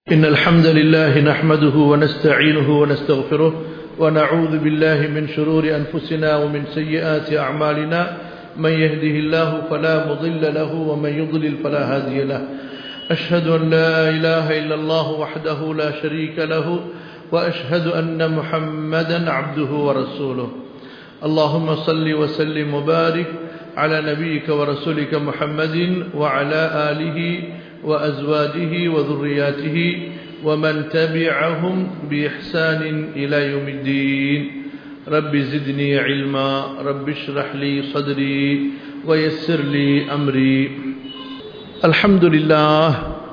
إن الحمد لله نحمده ونستعينه ونستغفره ونعوذ بالله من شرور أنفسنا ومن سيئات أعمالنا من يهده الله فلا مضل له ومن يضلل فلا هادي له أشهد أن لا إله إلا الله وحده لا شريك له وأشهد أن محمدا عبده ورسوله اللهم صل وسلم وبارك على نبيك ورسولك محمد وعلى آله وأزواجه وذرياته ومن تبعهم بإحسان إلى يوم الدين رب زدني علما رب اشرح لي صدري ويسر لي أمري الحمد لله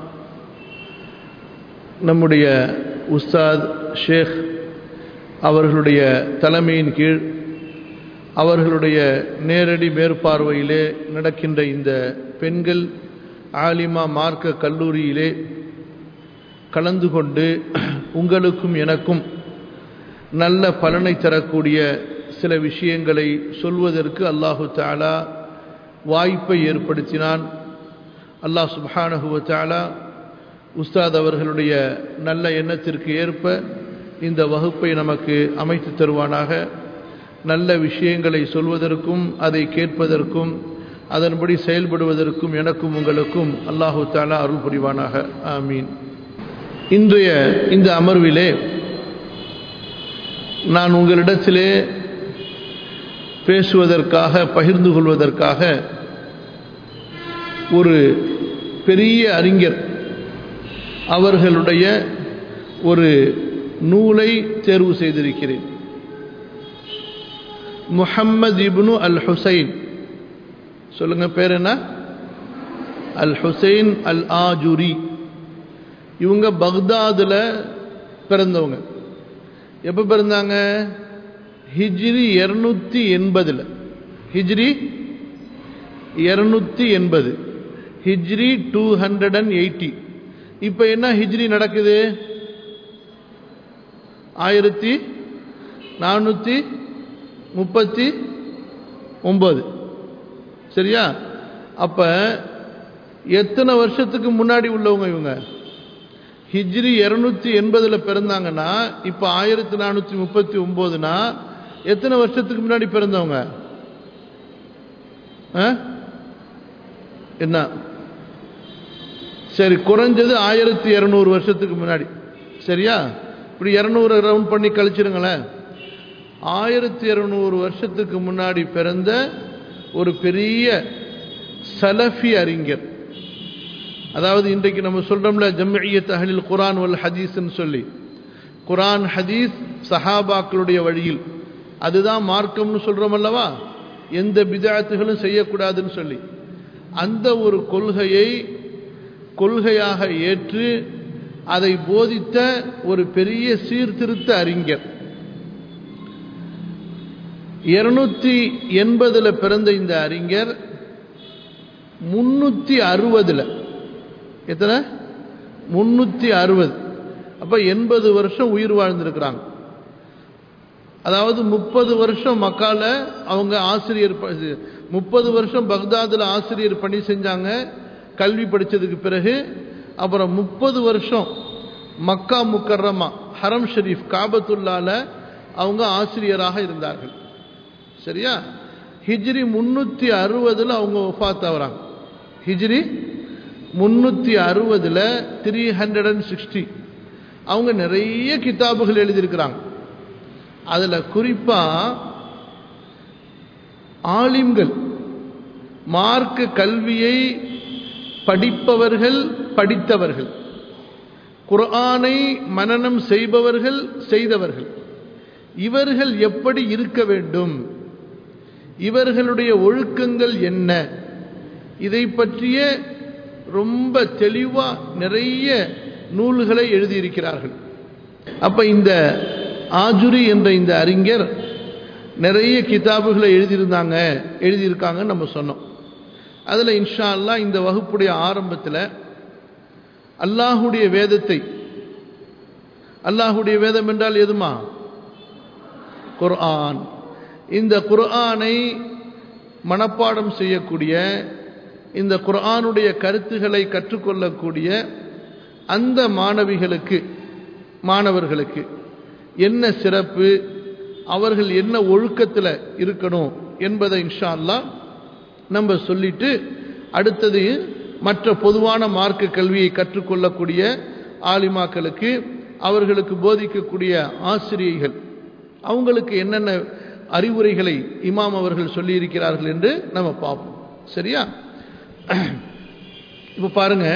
நம்முடைய உஸ்தாத் ஷேக் அவர்களுடைய தலைமையின் கீழ் அவர்களுடைய நேரடி மேற்பார்வையிலே நடக்கின்ற இந்த பெண்கள் ஆலிமா மார்க்க கல்லூரியிலே கலந்து கொண்டு உங்களுக்கும் எனக்கும் நல்ல பலனை தரக்கூடிய சில விஷயங்களை சொல்வதற்கு அல்லாஹு தாலா வாய்ப்பை ஏற்படுத்தினான் அல்லாஹ் சுபானஹுவ தாலா உஸ்தாத் அவர்களுடைய நல்ல எண்ணத்திற்கு ஏற்ப இந்த வகுப்பை நமக்கு அமைத்து தருவானாக நல்ல விஷயங்களை சொல்வதற்கும் அதை கேட்பதற்கும் அதன்படி செயல்படுவதற்கும் எனக்கும் உங்களுக்கும் அல்லாஹு தாலா அருள் புரிவானாக ஆமீன் இன்றைய இந்த அமர்விலே நான் உங்களிடத்திலே பேசுவதற்காக பகிர்ந்து கொள்வதற்காக ஒரு பெரிய அறிஞர் அவர்களுடைய ஒரு நூலை தேர்வு செய்திருக்கிறேன் முஹம்மது இப்னு அல் ஹுசைன் சொல்லுங்க பேர் என்ன அல் ஹுசைன் அல் ஆஜுரி இவங்க பக்தாதில் பிறந்தவங்க எப்போ பிறந்தாங்க ஹிஜ்ரி இரநூத்தி எண்பதில் ஹிஜ்ரி இரநூத்தி எண்பது ஹிஜ்ரி டூ ஹண்ட்ரட் அண்ட் எயிட்டி இப்போ என்ன ஹிஜ்ரி நடக்குது ஆயிரத்தி நானூற்றி முப்பத்தி ஒம்பது சரியா அப்ப எத்தனை வருஷத்துக்கு முன்னாடி உள்ளவங்க இவங்க ஹிஜ்ரி இருநூத்தி எண்பதுல பிறந்தாங்கன்னா இப்ப ஆயிரத்தி நானூத்தி முப்பத்தி ஒன்பதுனா எத்தனை வருஷத்துக்கு முன்னாடி பிறந்தவங்க என்ன சரி குறைஞ்சது ஆயிரத்தி இருநூறு வருஷத்துக்கு முன்னாடி சரியா இப்படி இருநூறு ரவுண்ட் பண்ணி கழிச்சிருங்களேன் ஆயிரத்தி இருநூறு வருஷத்துக்கு முன்னாடி பிறந்த ஒரு பெரிய சலஃபி அறிஞர் அதாவது இன்றைக்கு நம்ம சொல்றோம்ல ஜம்மியத் அஹலில் குரான் வல் ஹதீஸ்ன்னு சொல்லி குரான் ஹதீஸ் சஹாபாக்களுடைய வழியில் அதுதான் மார்க்கம்னு சொல்றோம் அல்லவா எந்த பிதாத்துகளும் செய்யக்கூடாதுன்னு சொல்லி அந்த ஒரு கொள்கையை கொள்கையாக ஏற்று அதை போதித்த ஒரு பெரிய சீர்திருத்த அறிஞர் இருநூத்தி எண்பதுல பிறந்த இந்த அறிஞர் முன்னூத்தி அறுபதுல எத்தனை முன்னூத்தி அறுபது அப்ப எண்பது வருஷம் உயிர் வாழ்ந்திருக்கிறாங்க அதாவது முப்பது வருஷம் மக்கால அவங்க ஆசிரியர் முப்பது வருஷம் பக்தாதுல ஆசிரியர் பணி செஞ்சாங்க கல்வி படிச்சதுக்கு பிறகு அப்புறம் முப்பது வருஷம் மக்கா முக்கர்ரமா ஹரம் ஷெரீஃப் காபத்துல்லால அவங்க ஆசிரியராக இருந்தார்கள் சரியா ஹிஜ்ரி முன்னூத்தி அறுபதுல அவங்க ஒஃபாத் ஆகிறாங்க ஹிஜ்ரி முன்னூத்தி அறுபதுல த்ரீ ஹண்ட்ரட் அண்ட் சிக்ஸ்டி அவங்க நிறைய கிதாபுகள் எழுதியிருக்கிறாங்க அதுல குறிப்பா ஆலிம்கள் மார்க்க கல்வியை படிப்பவர்கள் படித்தவர்கள் குர்ஆனை மனனம் செய்பவர்கள் செய்தவர்கள் இவர்கள் எப்படி இருக்க வேண்டும் இவர்களுடைய ஒழுக்கங்கள் என்ன இதை பற்றிய ரொம்ப தெளிவா நிறைய நூல்களை எழுதியிருக்கிறார்கள் அப்ப இந்த ஆஜுரி என்ற இந்த அறிஞர் நிறைய கிதாபுகளை எழுதியிருந்தாங்க எழுதியிருக்காங்கன்னு நம்ம சொன்னோம் அதில் இன்ஷா அல்லா இந்த வகுப்புடைய ஆரம்பத்தில் அல்லாஹுடைய வேதத்தை அல்லாஹுடைய வேதம் என்றால் எதுமா குர்ஆன் இந்த குர்ஆனை மனப்பாடம் செய்யக்கூடிய இந்த குர்ஆனுடைய கருத்துக்களை கற்றுக்கொள்ளக்கூடிய அந்த மாணவிகளுக்கு மாணவர்களுக்கு என்ன சிறப்பு அவர்கள் என்ன ஒழுக்கத்தில் இருக்கணும் என்பதை இன்ஷா அல்லா நம்ம சொல்லிட்டு அடுத்தது மற்ற பொதுவான மார்க்க கல்வியை கற்றுக்கொள்ளக்கூடிய ஆலிமாக்களுக்கு அவர்களுக்கு போதிக்கக்கூடிய ஆசிரியர்கள் அவங்களுக்கு என்னென்ன அறிவுரைகளை இமாம் அவர்கள் சொல்லியிருக்கிறார்கள் என்று நம்ம பார்ப்போம் சரியா இப்போ பாருங்க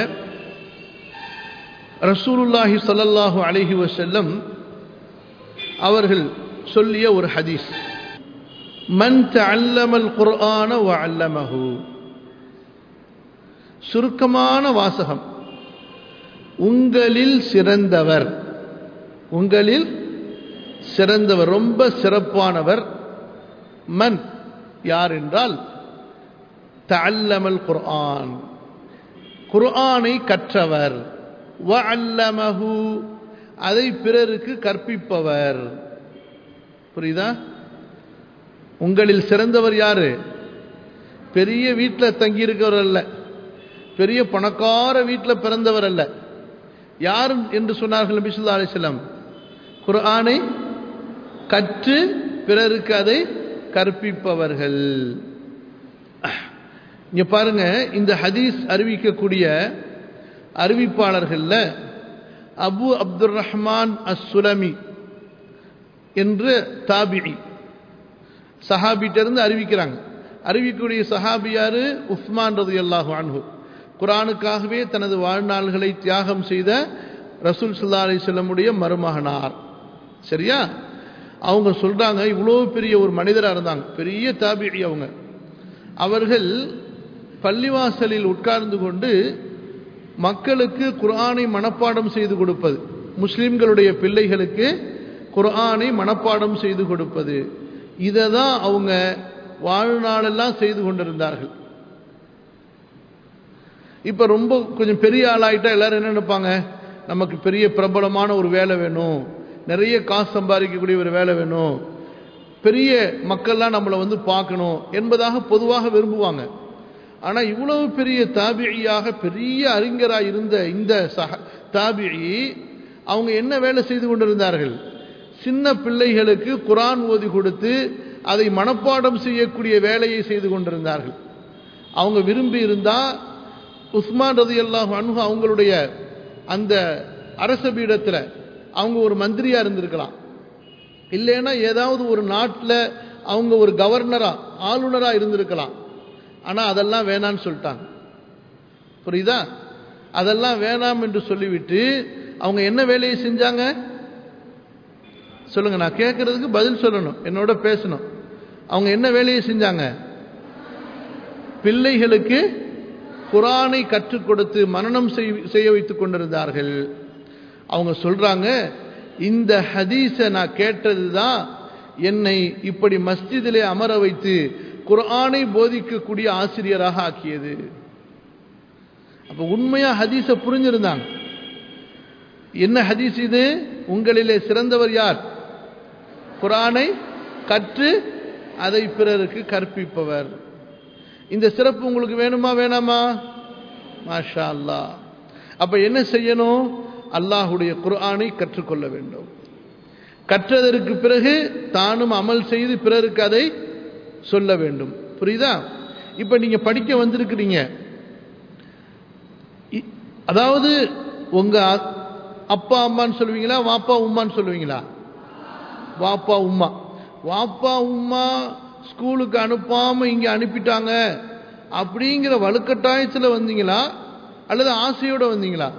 ரசூலுல்லாஹி சல்லல்லாஹு அலைஹி வசல்லம் அவர்கள் சொல்லிய ஒரு ஹதீஸ் மன் தஅல்லமல் குர்ஆன வ அல்லமஹு சுருக்கமான வாசகம் உங்களில் சிறந்தவர் உங்களில் சிறந்தவர் ரொம்ப சிறப்பானவர் மன் யார் என்றால் தஅல்லமல் குர்ஆன் குர்ஆனை கற்றவர் வ அல்லமஹு அதை பிறருக்கு கற்பிப்பவர் புரியுதா உங்களில் சிறந்தவர் யாரு பெரிய வீட்டில் தங்கியிருக்கிறவர் அல்ல பெரிய பணக்கார வீட்டில் பிறந்தவர் அல்ல யார் என்று சொன்னார்கள் நபிசுல்லா அலிஸ்லாம் குர்ஆனை கற்று பிறருக்கு அதை கற்பிப்பவர்கள் இங்க பாருங்க இந்த ஹதீஸ் அறிவிக்கக்கூடிய அறிவிப்பாளர்கள்ல Abu Abdul Rahman as Sulami என்று தாபிஇ சஹாபிட்டிருந்து அறிவிக்கிறாங்க அறிவிக்கக்கூடிய சஹாபியாரு உஸ்மான் ரது அல்லாஹு அன்ஹு குரானுக்காகவே தனது வாழ்நாள்களை தியாகம் செய்த ரசூல் சுல்லா அலி சொல்லமுடைய மருமகனார் சரியா அவங்க சொல்றாங்க இவ்வளோ பெரிய ஒரு மனிதராக இருந்தாங்க பெரிய தாபிழி அவங்க அவர்கள் பள்ளிவாசலில் உட்கார்ந்து கொண்டு மக்களுக்கு குர்ஆனை மனப்பாடம் செய்து கொடுப்பது முஸ்லிம்களுடைய பிள்ளைகளுக்கு குர்ஆனை மனப்பாடம் செய்து கொடுப்பது இதை தான் அவங்க வாழ்நாளெல்லாம் செய்து கொண்டிருந்தார்கள் இப்போ ரொம்ப கொஞ்சம் பெரிய ஆளாயிட்டா எல்லாரும் என்ன நினைப்பாங்க நமக்கு பெரிய பிரபலமான ஒரு வேலை வேணும் நிறைய காசு சம்பாதிக்கக்கூடிய ஒரு வேலை வேணும் பெரிய மக்கள்லாம் நம்மளை வந்து பார்க்கணும் என்பதாக பொதுவாக விரும்புவாங்க ஆனால் இவ்வளவு பெரிய தாபிழியாக பெரிய அறிஞராக இருந்த இந்த சக தாபிழி அவங்க என்ன வேலை செய்து கொண்டிருந்தார்கள் சின்ன பிள்ளைகளுக்கு குரான் ஓதி கொடுத்து அதை மனப்பாடம் செய்யக்கூடிய வேலையை செய்து கொண்டிருந்தார்கள் அவங்க விரும்பி இருந்தால் உஸ்மான் ரதி அல்லாஹ் அனுகு அவங்களுடைய அந்த அரச பீடத்தில் அவங்க ஒரு மந்திரியாக இருந்திருக்கலாம் இல்லைன்னா ஏதாவது ஒரு நாட்டில் அவங்க ஒரு கவர்னராக ஆளுநராக இருந்திருக்கலாம் ஆனால் அதெல்லாம் வேணான்னு சொல்லிட்டாங்க புரியுதா அதெல்லாம் வேணாம் என்று சொல்லிவிட்டு அவங்க என்ன வேலையை செஞ்சாங்க சொல்லுங்க நான் கேட்கறதுக்கு பதில் சொல்லணும் என்னோட பேசணும் அவங்க என்ன வேலையை செஞ்சாங்க பிள்ளைகளுக்கு குரானை கற்றுக் கொடுத்து மனநம் செய்ய வைத்துக் கொண்டிருந்தார்கள் அவங்க சொல்றாங்க இந்த ஹதீஸை நான் கேட்டது தான் என்னை இப்படி மஸ்ஜிதிலே அமர வைத்து குர்ஆனை போதிக்கக்கூடிய ஆசிரியராக ஆக்கியது அப்ப உண்மையா ஹதீஸை புரிஞ்சிருந்தாங்க என்ன ஹதீஸ் இது உங்களிலே சிறந்தவர் யார் குரானை கற்று அதை பிறருக்கு கற்பிப்பவர் இந்த சிறப்பு உங்களுக்கு வேணுமா வேணாமா மாஷா அல்லா அப்ப என்ன செய்யணும் அல்லாஹுடைய குர்ஆனை கற்றுக்கொள்ள வேண்டும் கற்றதற்கு பிறகு தானும் அமல் செய்து பிறருக்கு அதை சொல்ல வேண்டும் புரியுதா இப்ப நீங்க படிக்க வந்திருக்கிறீங்க அதாவது உங்க அப்பா அம்மான்னு சொல்லுவீங்களா வாப்பா உம்மான்னு சொல்லுவீங்களா வாப்பா உம்மா வாப்பா உம்மா ஸ்கூலுக்கு அனுப்பாம இங்க அனுப்பிட்டாங்க அப்படிங்கிற வலுக்கட்டாயத்தில் வந்தீங்களா அல்லது ஆசையோட வந்தீங்களா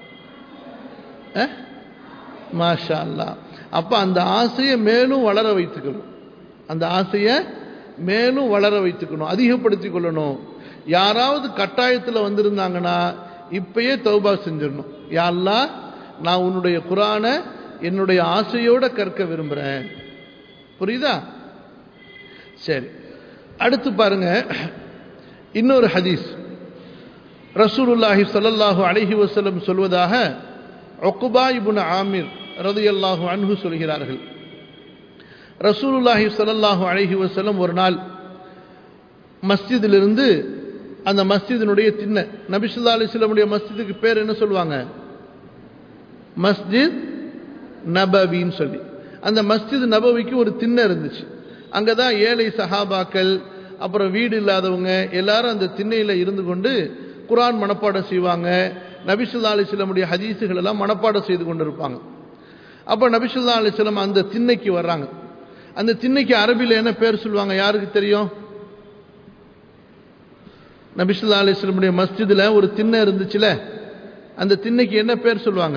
மாஷா அல்லா அப்ப அந்த ஆசையை மேலும் வளர வைத்துக்கணும் அந்த ஆசையை மேலும் வளர வைத்துக்கணும் அதிகப்படுத்திக் கொள்ளணும் யாராவது கட்டாயத்தில் வந்திருந்தாங்கன்னா இப்பயே தௌபா செஞ்சிடணும் யாரெல்லாம் நான் உன்னுடைய குரான என்னுடைய ஆசையோட கற்க விரும்புகிறேன் புரியுதா சரி அடுத்து பாருங்க இன்னொரு ஹதீஸ் ரசூலுல்லாஹி சல்லல்லாஹு அலஹி வசலம் சொல்வதாக ஒக்குபா இபுன் ஆமிர் ரதியல்லாஹு அன்ஹு சொல்கிறார்கள் ரசூலுல்லாஹி சல்லல்லாஹு அலஹி வசலம் ஒரு நாள் மஸ்ஜிதிலிருந்து அந்த மஸ்ஜிதினுடைய திண்ண நபிசுல்லா அலிஸ்லமுடைய மஸ்ஜிதுக்கு பேர் என்ன சொல்லுவாங்க மஸ்ஜித் நபவின்னு சொல்லி அந்த மஸ்ஜித் நபவிக்கு ஒரு திண்ணை இருந்துச்சு அங்கே தான் ஏழை சஹாபாக்கள் அப்புறம் வீடு இல்லாதவங்க எல்லாரும் அந்த திண்ணையில் இருந்து கொண்டு குரான் மனப்பாடம் செய்வாங்க நபிசுல்லா அலிஸ்லமுடைய ஹதீஸுகள் எல்லாம் மனப்பாடம் செய்து கொண்டு இருப்பாங்க அப்போ நபிசுல்லா அலிஸ்லம் அந்த திண்ணைக்கு வர்றாங்க அந்த திண்ணைக்கு அரபியில் என்ன பேர் சொல்லுவாங்க யாருக்கு தெரியும் நபிசுல்லா அலிஸ்லமுடைய மஸ்ஜிதில் ஒரு திண்ணை இருந்துச்சுல அந்த திண்ணைக்கு என்ன பேர் சொல்லுவாங்க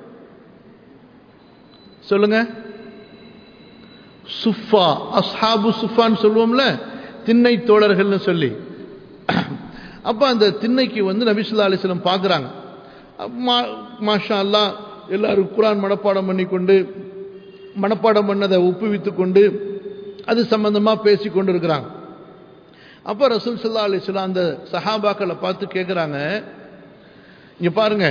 சொல்லுங்க சுஃபா அஸ்ஹாபு சுஃபான்னு சொல்லுவோம்ல திண்ணை தோழர்கள்னு சொல்லி அப்போ அந்த திண்ணைக்கு வந்து நபிசுல்லா அலிஸ்லம் பார்க்குறாங்க மாஷா அல்லா எல்லாரும் குரான் மனப்பாடம் பண்ணி கொண்டு மனப்பாடம் பண்ணதை ஒப்புவித்து கொண்டு அது சம்பந்தமாக பேசி கொண்டு இருக்கிறாங்க அப்போ ரசூல் சல்லா அலிஸ்லாம் அந்த சஹாபாக்களை பார்த்து கேட்குறாங்க இங்கே பாருங்க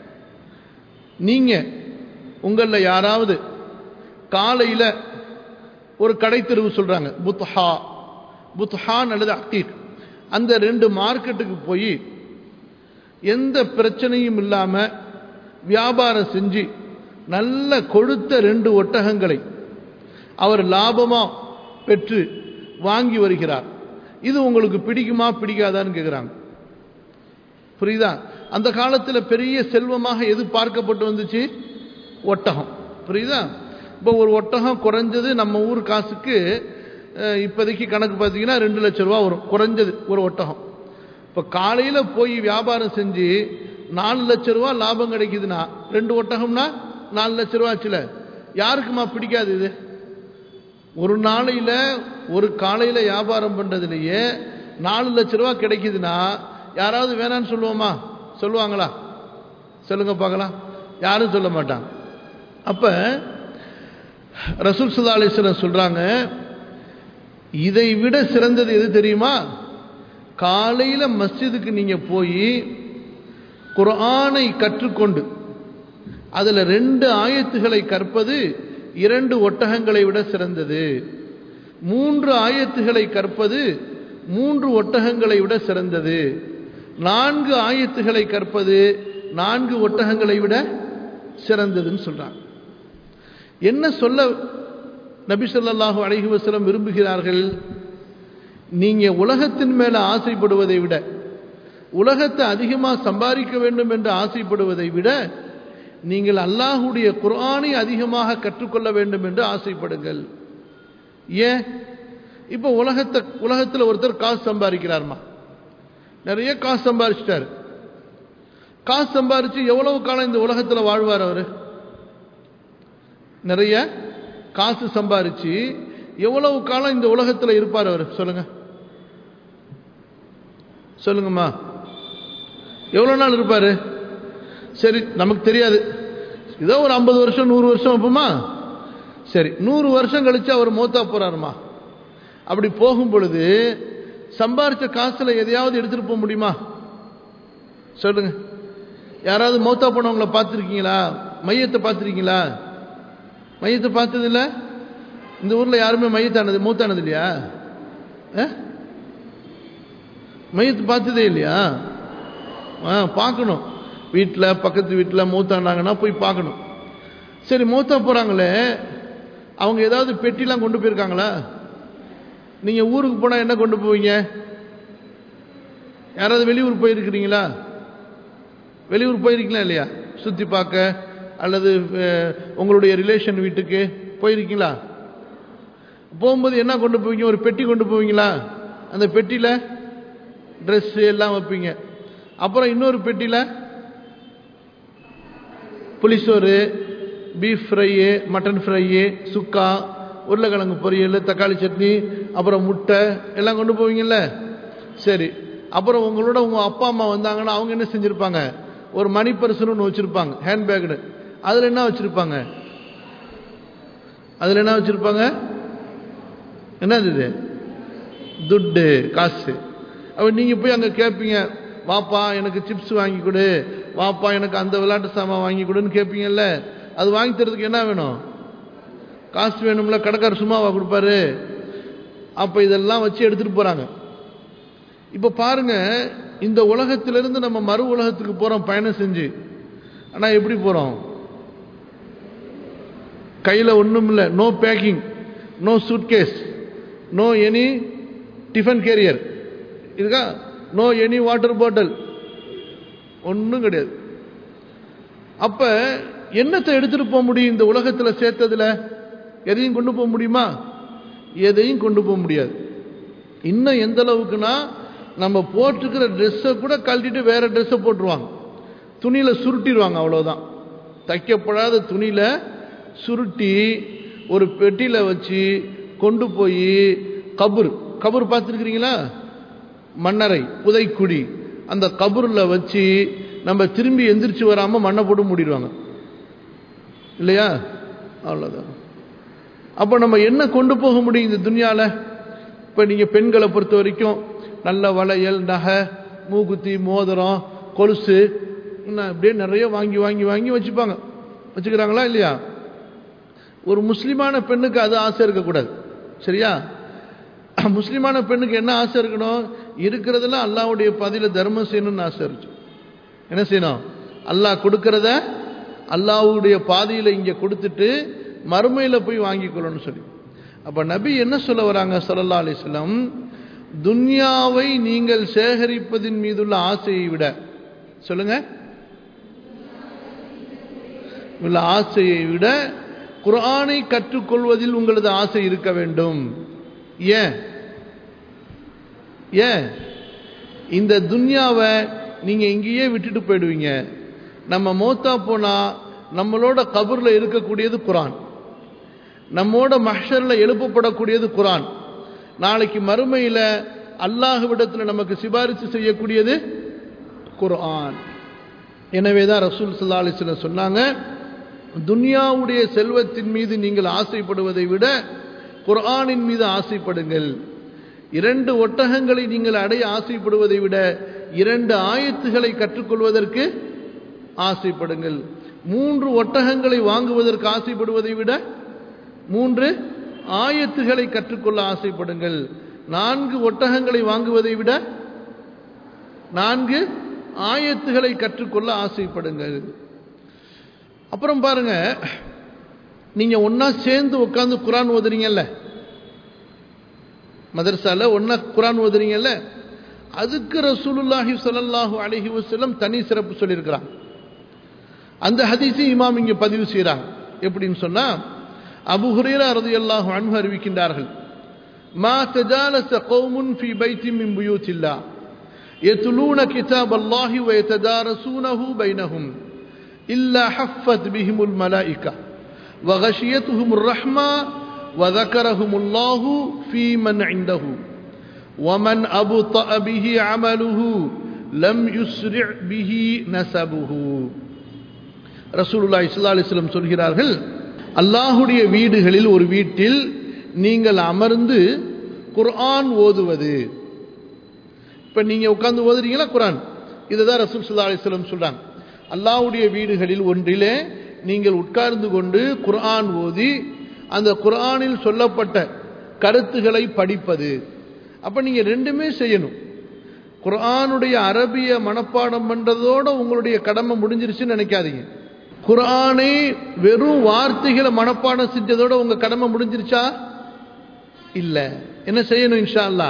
நீங்கள் உங்களில் யாராவது காலையில் ஒரு கடைத்தெருவு சொல்கிறாங்க புத்ஹா புத்ஹான் அல்லது அக்கீக் அந்த ரெண்டு மார்க்கெட்டுக்கு போய் எந்த பிரச்சனையும் இல்லாமல் வியாபாரம் செஞ்சு நல்ல கொழுத்த ரெண்டு ஒட்டகங்களை அவர் லாபமாக பெற்று வாங்கி வருகிறார் இது உங்களுக்கு பிடிக்குமா பிடிக்காதான்னு கேட்குறாங்க புரியுதா அந்த காலத்தில் பெரிய செல்வமாக எது பார்க்கப்பட்டு வந்துச்சு ஒட்டகம் புரியுதா இப்போ ஒரு ஒட்டகம் குறைஞ்சது நம்ம ஊர் காசுக்கு இப்போதைக்கு கணக்கு பார்த்தீங்கன்னா ரெண்டு லட்ச ரூபா வரும் குறைஞ்சது ஒரு ஒட்டகம் இப்போ காலையில் போய் வியாபாரம் செஞ்சு நாலு லட்ச ரூபா லாபம் கிடைக்குதுன்னா ரெண்டு ஒட்டகம்னா நாலு லட்ச ரூபா ஆச்சுல யாருக்குமா பிடிக்காது இது ஒரு நாளையில் ஒரு காலையில் வியாபாரம் பண்ணுறதுலையே நாலு லட்ச ரூபா கிடைக்குதுன்னா யாராவது வேணான்னு சொல்லுவோமா சொல்லுவாங்களா சொல்லுங்க பார்க்கலாம் யாரும் சொல்ல மாட்டாங்க அப்போ ரசூல் சுல்லா அலிஸ்லம் சொல்கிறாங்க இதை விட சிறந்தது எது தெரியுமா காலையில் மஸ்ஜிதுக்கு நீங்கள் போய் குரானை கற்றுக்கொண்டு அதில் ரெண்டு ஆயத்துகளை கற்பது இரண்டு ஒட்டகங்களை விட சிறந்தது மூன்று ஆயத்துகளை கற்பது மூன்று ஒட்டகங்களை விட சிறந்தது நான்கு ஆயத்துகளை கற்பது நான்கு ஒட்டகங்களை விட சிறந்ததுன்னு சொல்றாங்க என்ன சொல்ல நபி சொல்லாஹு அழகி வசலம் விரும்புகிறார்கள் நீங்க உலகத்தின் மேல ஆசைப்படுவதை விட உலகத்தை அதிகமாக சம்பாதிக்க வேண்டும் என்று ஆசைப்படுவதை விட நீங்கள் அல்லாஹுடைய குரானை அதிகமாக கற்றுக்கொள்ள வேண்டும் என்று ஆசைப்படுங்கள் ஏன் இப்போ உலகத்தை உலகத்தில் ஒருத்தர் காசு சம்பாதிக்கிறார்மா நிறைய காசு சம்பாதிச்சிட்டாரு காசு சம்பாரிச்சு எவ்வளவு காலம் இந்த உலகத்தில் வாழ்வார் அவர் நிறைய காசு சம்பாரிச்சு எவ்வளவு காலம் இந்த உலகத்தில் இருப்பார் அவர் சொல்லுங்க சொல்லுங்கம்மா எவ்வளோ நாள் இருப்பார் சரி நமக்கு தெரியாது ஏதோ ஒரு ஐம்பது வருஷம் நூறு வருஷம் வைப்போமா சரி நூறு வருஷம் கழிச்சு அவர் மூத்தா போறாருமா அப்படி போகும் பொழுது சம்பாரிச்ச காசுல எதையாவது எடுத்துட்டு போக முடியுமா சொல்லுங்க யாராவது மௌத்தா போனவங்கள பார்த்துருக்கீங்களா மையத்தை பார்த்துருக்கீங்களா மையத்தை பார்த்தது இல்லை இந்த ஊரில் யாருமே மையத்தானது மூத்தானது இல்லையா மையத்தை பார்த்ததே இல்லையா ஆ பார்க்கணும் வீட்டில் பக்கத்து வீட்டில் மூத்தாண்டாங்கன்னா போய் பார்க்கணும் சரி மூத்தா போகிறாங்களே அவங்க ஏதாவது பெட்டிலாம் கொண்டு போயிருக்காங்களா நீங்கள் ஊருக்கு போனால் என்ன கொண்டு போவீங்க யாராவது வெளியூர் போயிருக்கிறீங்களா வெளியூர் போயிருக்கீங்களா இல்லையா சுற்றி பார்க்க அல்லது உங்களுடைய ரிலேஷன் வீட்டுக்கு போயிருக்கீங்களா போகும்போது என்ன கொண்டு போவீங்க ஒரு பெட்டி கொண்டு போவீங்களா அந்த பெட்டியில் ட்ரெஸ்ஸு எல்லாம் வைப்பீங்க அப்புறம் இன்னொரு பெட்டியில் புளிசோறு beef fry mutton fry chukka உருளைக்கிழங்கு பொரியல் தக்காளி சட்னி அப்புறம் முட்டை எல்லாம் கொண்டு போவீங்கல்ல சரி அப்புறம் உங்களோட உங்கள் அப்பா அம்மா வந்தாங்கன்னா அவங்க என்ன செஞ்சுருப்பாங்க ஒரு மணி பர்சன் ஒன்று வச்சுருப்பாங்க ஹேண்ட்பேக்னு அதில் என்ன வச்சுருப்பாங்க அதில் என்ன வச்சுருப்பாங்க என்னது இது துட்டு காசு அப்போ நீங்கள் போய் அங்கே கேட்பீங்க வாப்பா எனக்கு சிப்ஸ் வாங்கி கொடு வாப்பா எனக்கு அந்த விளையாட்டு சாமான் வாங்கி கொடுன்னு கேட்பீங்கல்ல அது வாங்கி தரதுக்கு என்ன வேணும் காசு வேணும்ல கடைக்காரர் சும்மாவா கொடுப்பாரு அப்போ இதெல்லாம் வச்சு எடுத்துகிட்டு போகிறாங்க இப்போ பாருங்க இந்த உலகத்திலிருந்து நம்ம மறு உலகத்துக்கு போகிறோம் பயணம் செஞ்சு ஆனால் எப்படி போகிறோம் கையில் ஒன்றும் இல்லை no packing no suitcase no any tiffin carrier இருக்கா நோ எனி வாட்டர் பாட்டில் ஒன்றும் கிடையாது அப்ப என்னத்தை எடுத்துட்டு போக முடியும் இந்த உலகத்தில் சேர்த்ததுல எதையும் கொண்டு போக முடியுமா எதையும் கொண்டு போக முடியாது இன்னும் எந்த அளவுக்குன்னா நம்ம போட்டிருக்கிற ட்ரெஸ்ஸை கூட கழட்டிட்டு வேற ட்ரெஸ்ஸை போட்டுருவாங்க துணியில் சுருட்டிடுவாங்க அவ்வளோதான் தைக்கப்படாத துணியில் சுருட்டி ஒரு பெட்டியில் வச்சு கொண்டு போய் கபூர் கபூர் பார்த்துருக்கிறீங்களா மன்னரை புதைக்குடி அந்த கபூரில் வச்சு நம்ம திரும்பி எந்திரிச்சு வராமல் மண்ணை போட்டு மூடிடுவாங்க இல்லையா அவ்வளோதான் அப்போ நம்ம என்ன கொண்டு போக முடியும் இந்த துனியாவில் இப்போ நீங்கள் பெண்களை பொறுத்த வரைக்கும் நல்ல வளையல் நகை மூக்குத்தி மோதிரம் கொலுசு இன்னும் அப்படியே நிறைய வாங்கி வாங்கி வாங்கி வச்சுப்பாங்க வச்சுக்கிறாங்களா இல்லையா ஒரு முஸ்லிமான பெண்ணுக்கு அது ஆசை இருக்கக்கூடாது சரியா முஸ்லிமான பெண்ணுக்கு என்ன ஆசை இருக்கணும் இருக்கிறதெல்லாம் அல்லாவுடைய பதில தர்மம் செய்யணும்னு ஆசை இருக்கு என்ன செய்யணும் அல்லாஹ் கொடுக்கறத அல்லாவுடைய பாதையில் இங்கே கொடுத்துட்டு மறுமையில் போய் வாங்கிக்கொள்ளணும்னு சொல்லி அப்போ நபி என்ன சொல்ல வராங்க சல்லா அலிஸ்லம் துன்யாவை நீங்கள் சேகரிப்பதின் மீதுள்ள ஆசையை விட சொல்லுங்க உள்ள ஆசையை விட குரானை கற்றுக்கொள்வதில் உங்களது ஆசை இருக்க வேண்டும் ஏன் ஏன் இந்த துன்யாவை நீங்க இங்கேயே விட்டுட்டு போயிடுவீங்க நம்ம மோத்தா போனா நம்மளோட கபூர்ல இருக்கக்கூடியது குரான் நம்மோட மஹர்ல எழுப்பப்படக்கூடியது குரான் நாளைக்கு மறுமையில அல்லாஹ்விடத்தில் நமக்கு சிபாரிசு செய்யக்கூடியது குரான் எனவே தான் ரசூல் சல்லா அலிஸ்லம் சொன்னாங்க துன்யாவுடைய செல்வத்தின் மீது நீங்கள் ஆசைப்படுவதை விட குர்ஆனின் மீது ஆசைப்படுங்கள் இரண்டு ஒட்டகங்களை நீங்கள் அடைய ஆசைப்படுவதை விட இரண்டு ஆயத்துகளை கற்றுக்கொள்வதற்கு ஆசைப்படுங்கள் மூன்று ஒட்டகங்களை வாங்குவதற்கு ஆசைப்படுவதை விட மூன்று ஆயத்துகளை கற்றுக்கொள்ள ஆசைப்படுங்கள் நான்கு ஒட்டகங்களை வாங்குவதை விட நான்கு ஆயத்துகளை கற்றுக்கொள்ள ஆசைப்படுங்கள் அப்புறம் பாருங்க நீங்க ஒன்னா சேர்ந்து உட்காந்து குரான் ஓதுறீங்கல்ல மதரசால ஒன்னா குரான் ஓதுறீங்கல்ல அதுக்கு ரசூலுல்லாஹி ஸல்லல்லாஹு அலைஹி வஸல்லம் தனி சிறப்பு சொல்லியிருக்கிறான் அந்த ஹதீஸை இமாம் இங்க பதிவு செய்கிறாங்க எப்படின்னு சொன்னா அபு ஹுரைரா ரலியல்லாஹு அன்ஹு அறிவிக்கின்றார்கள் ما تجالس قوم في بيت من بيوت الله يتلون كتاب الله ويتدارسونه بينهم إلا حفت بهم الملائكة وغشيتهم الرحمة وذكرهم الله في من عنده ومن أبطأ به عمله لم يسرع به نسبه رسول الله صلى الله عليه وسلم சொல்கிறார்கள் அல்லாஹுடைய வீடுகளில் ஒரு வீட்டில் நீங்கள் அமர்ந்து குர்ஆன் ஓதுவது இப்ப நீங்க உட்கார்ந்து ஓதுறீங்களா குர்ஆன் இதுதான் ரசூல் சல்லா அலிஸ்லம் சொல்றாங்க அல்லாஹ்வுடைய வீடுகளில் ஒன்றிலே நீங்கள் உட்கார்ந்து கொண்டு குர்ஆன் ஓதி அந்த குர்ஆனில் சொல்லப்பட்ட கருத்துக்களை படிப்பது அப்ப நீங்க ரெண்டுமே செய்யணும் குர்ஆனுடைய அரபிய மனப்பாடம் பண்றதோட உங்களுடைய கடமை முடிஞ்சிருச்சுன்னு நினைக்காதீங்க குர்ஆனை வெறும் வார்த்தைகளை மனப்பாடம் செஞ்சதோட உங்க கடமை முடிஞ்சிருச்சா இல்ல என்ன செய்யணும் இன்ஷா அல்லா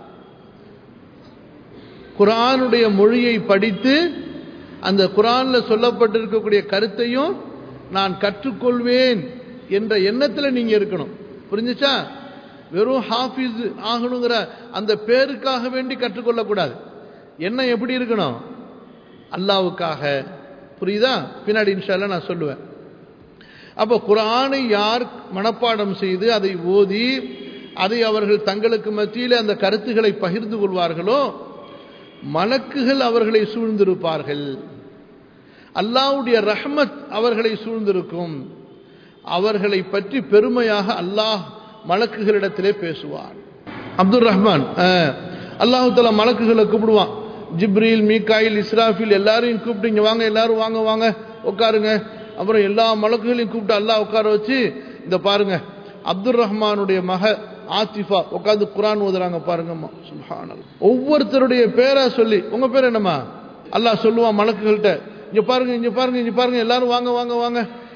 குர்ஆனுடைய மொழியை படித்து அந்த குரான்ல சொல்லப்பட்டிருக்கக்கூடிய கருத்தையும் நான் கற்றுக்கொள்வேன் என்ற எண்ணத்தில் நீங்க இருக்கணும் புரிஞ்சுச்சா வெறும் ஹாஃபிஸ் ஆகணுங்கிற அந்த பேருக்காக வேண்டி கற்றுக்கொள்ளக்கூடாது எண்ணம் எப்படி இருக்கணும் அல்லாவுக்காக புரியுதா பின்னாடி இன்ஷால்ல நான் சொல்லுவேன் அப்போ குரானை யார் மனப்பாடம் செய்து அதை ஓதி அதை அவர்கள் தங்களுக்கு மத்தியில் அந்த கருத்துக்களை பகிர்ந்து கொள்வார்களோ மலக்குகள் அவர்களை சூழ்ந்திருப்பார்கள் அல்லாவுடைய ரஹ்மத் அவர்களை சூழ்ந்திருக்கும் அவர்களை பற்றி பெருமையாக அல்லாஹ் மலக்குகளிடத்திலே பேசுவான் அப்துல் ரஹ்மான் அல்லாஹு தலா மலக்குகளை கூப்பிடுவான் ஜிப்ரீல் மீகாயில் இஸ்ராஃபில் எல்லாரையும் கூப்பிட்டு இங்கே வாங்க எல்லாரும் வாங்க வாங்க உட்காருங்க அப்புறம் எல்லா மலக்குகளையும் கூப்பிட்டு அல்லாஹ் உட்கார வச்சு இந்த பாருங்க அப்துல் ரஹ்மானுடைய மக ஆத்திஃபா உட்காந்து குரான் ஓதுறாங்க பாருங்கம்மா சுல்ஹானல் ஒவ்வொருத்தருடைய பேரா சொல்லி உங்க பேர் என்னம்மா அல்லாஹ் சொல்லுவான் மலக்குகள்கிட்ட இங்க பாருங்க இங்க பாருங்க இங்க பாருங்க எல்லாரும் வாங்க வாங்க வாங்க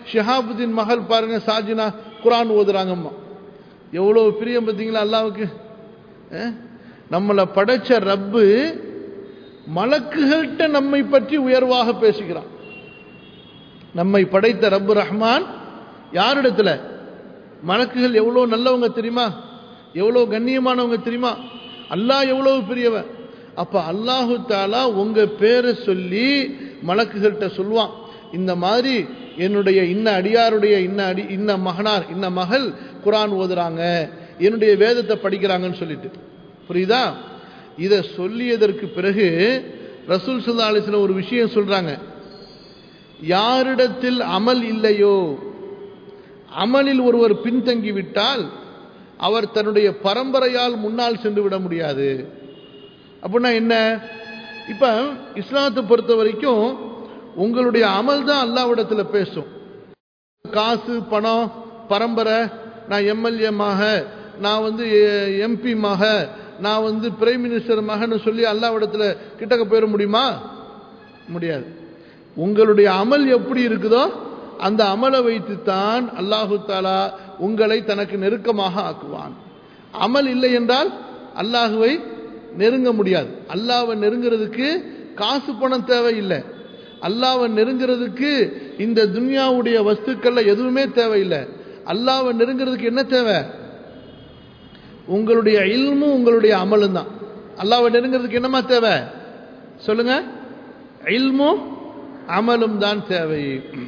ஷிஹாபுதீன் மகள் பாருங்க சாஜினா குரான் ஓதுறாங்கம்மா எவ்வளோ பிரியம் பார்த்தீங்களா அல்லாவுக்கு அஹ்? நம்மளை படைச்ச ரப்பு மலக்குகள்கிட்ட நம்மை பற்றி உயர்வாக பேசுகிறான் நம்மை படைத்த ரப்பு ரஹ்மான் யாரிடத்துல மலக்குகள் எவ்வளோ நல்லவங்க தெரியுமா எவ்வளோ கண்ணியமானவங்க தெரியுமா அல்லாஹ் எவ்வளவு பெரியவன் அப்ப அல்லாஹு தாலா உங்க பேரை சொல்லி மலக்குகள்கிட்ட சொல்லுவான் இந்த மாதிரி என்னுடைய இன்ன அடியாருடைய இன்ன அடி இன்ன மகனார் இன்ன மகள் குரான் ஓதுறாங்க என்னுடைய வேதத்தை படிக்கிறாங்கன்னு சொல்லிட்டு புரியுதா இதை சொல்லியதற்கு பிறகு ரசூல் சுல்லா அலிஸ்ல ஒரு விஷயம் சொல்றாங்க யாரிடத்தில் அமல் இல்லையோ அமலில் ஒருவர் பின்தங்கி விட்டால் அவர் தன்னுடைய பரம்பரையால் முன்னால் சென்று விட முடியாது அப்படின்னா என்ன இப்ப இஸ்லாத்தை பொறுத்த வரைக்கும் உங்களுடைய அமல் தான் அல்லாவிடத்துல பேசும் காசு பணம் பரம்பரை நான் எம்எல்ஏ மக நான் வந்து எம்பி மக நான் வந்து பிரைம் மினிஸ்டர் மகன்னு சொல்லி அல்லாவிடத்துல கிட்டக்க போயிட முடியுமா முடியாது உங்களுடைய அமல் எப்படி இருக்குதோ அந்த அமலை வைத்துத்தான் அல்லாஹு தாலா உங்களை தனக்கு நெருக்கமாக ஆக்குவான் அமல் இல்லை என்றால் அல்லாஹுவை நெருங்க முடியாது அல்லாவை நெருங்கிறதுக்கு காசு பணம் தேவையில்லை அல்லாவை நெருங்கிறதுக்கு இந்த துன்யாவுடைய வஸ்துக்கள்ல எதுவுமே தேவையில்லை அல்லாவை நெருங்கிறதுக்கு என்ன தேவை உங்களுடைய இல்மும் உங்களுடைய அமலும் தான் அல்லாவை நெருங்கிறதுக்கு என்னமா தேவை சொல்லுங்க இல்மும் அமலும் தான் தேவை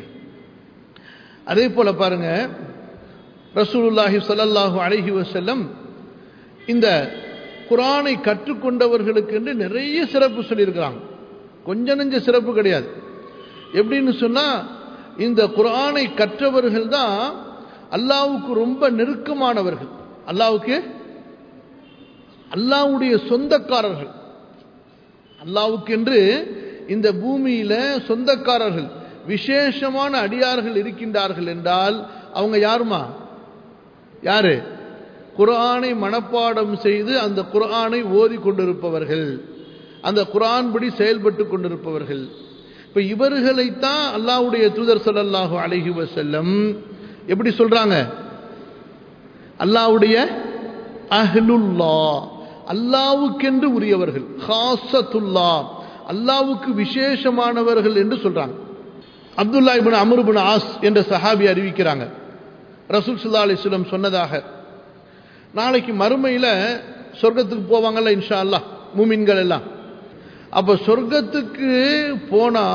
அதே போல பாருங்க ரசூலுல்லாஹி ஸல்லல்லாஹு அலைஹி வஸல்லம் இந்த குரானை கற்றுக்கொண்டவர்களுக்கு என்று நிறைய சிறப்பு சொல்லியிருக்கிறாங்க கொஞ்ச நெஞ்ச சிறப்பு கிடையாது எப்படின்னு சொன்னா இந்த குரானை கற்றவர்கள் தான் அல்லாவுக்கு ரொம்ப நெருக்கமானவர்கள் அல்லாவுக்கு அல்லாவுடைய சொந்தக்காரர்கள் அல்லாவுக்கென்று இந்த பூமியில சொந்தக்காரர்கள் விசேஷமான அடியார்கள் இருக்கின்றார்கள் என்றால் அவங்க யாருமா யாரு குரானை மனப்பாடம் செய்து அந்த குரானை ஓதி கொண்டிருப்பவர்கள் அந்த குரான் படி செயல்பட்டு கொண்டிருப்பவர்கள் இப்ப இவர்களைத்தான் அல்லாவுடைய தூதர் சொல்லல்லாஹு அழகி வசல்லம் எப்படி சொல்றாங்க அல்லாவுடைய அஹ்லுல்லா அல்லாவுக்கென்று உரியவர்கள் ஹாசத்துல்லா அல்லாவுக்கு விசேஷமானவர்கள் என்று சொல்றாங்க அப்துல்லா இபின் அமருபின் ஆஸ் என்ற சஹாபி அறிவிக்கிறாங்க ரசூல் சுல்லா அலிஸ்லம் சொன்னதாக நாளைக்கு மறுமையில் சொர்க்கத்துக்கு போவாங்கல்ல இன்ஷா அல்லா மூமின்கள் எல்லாம் அப்போ சொர்க்கத்துக்கு போனா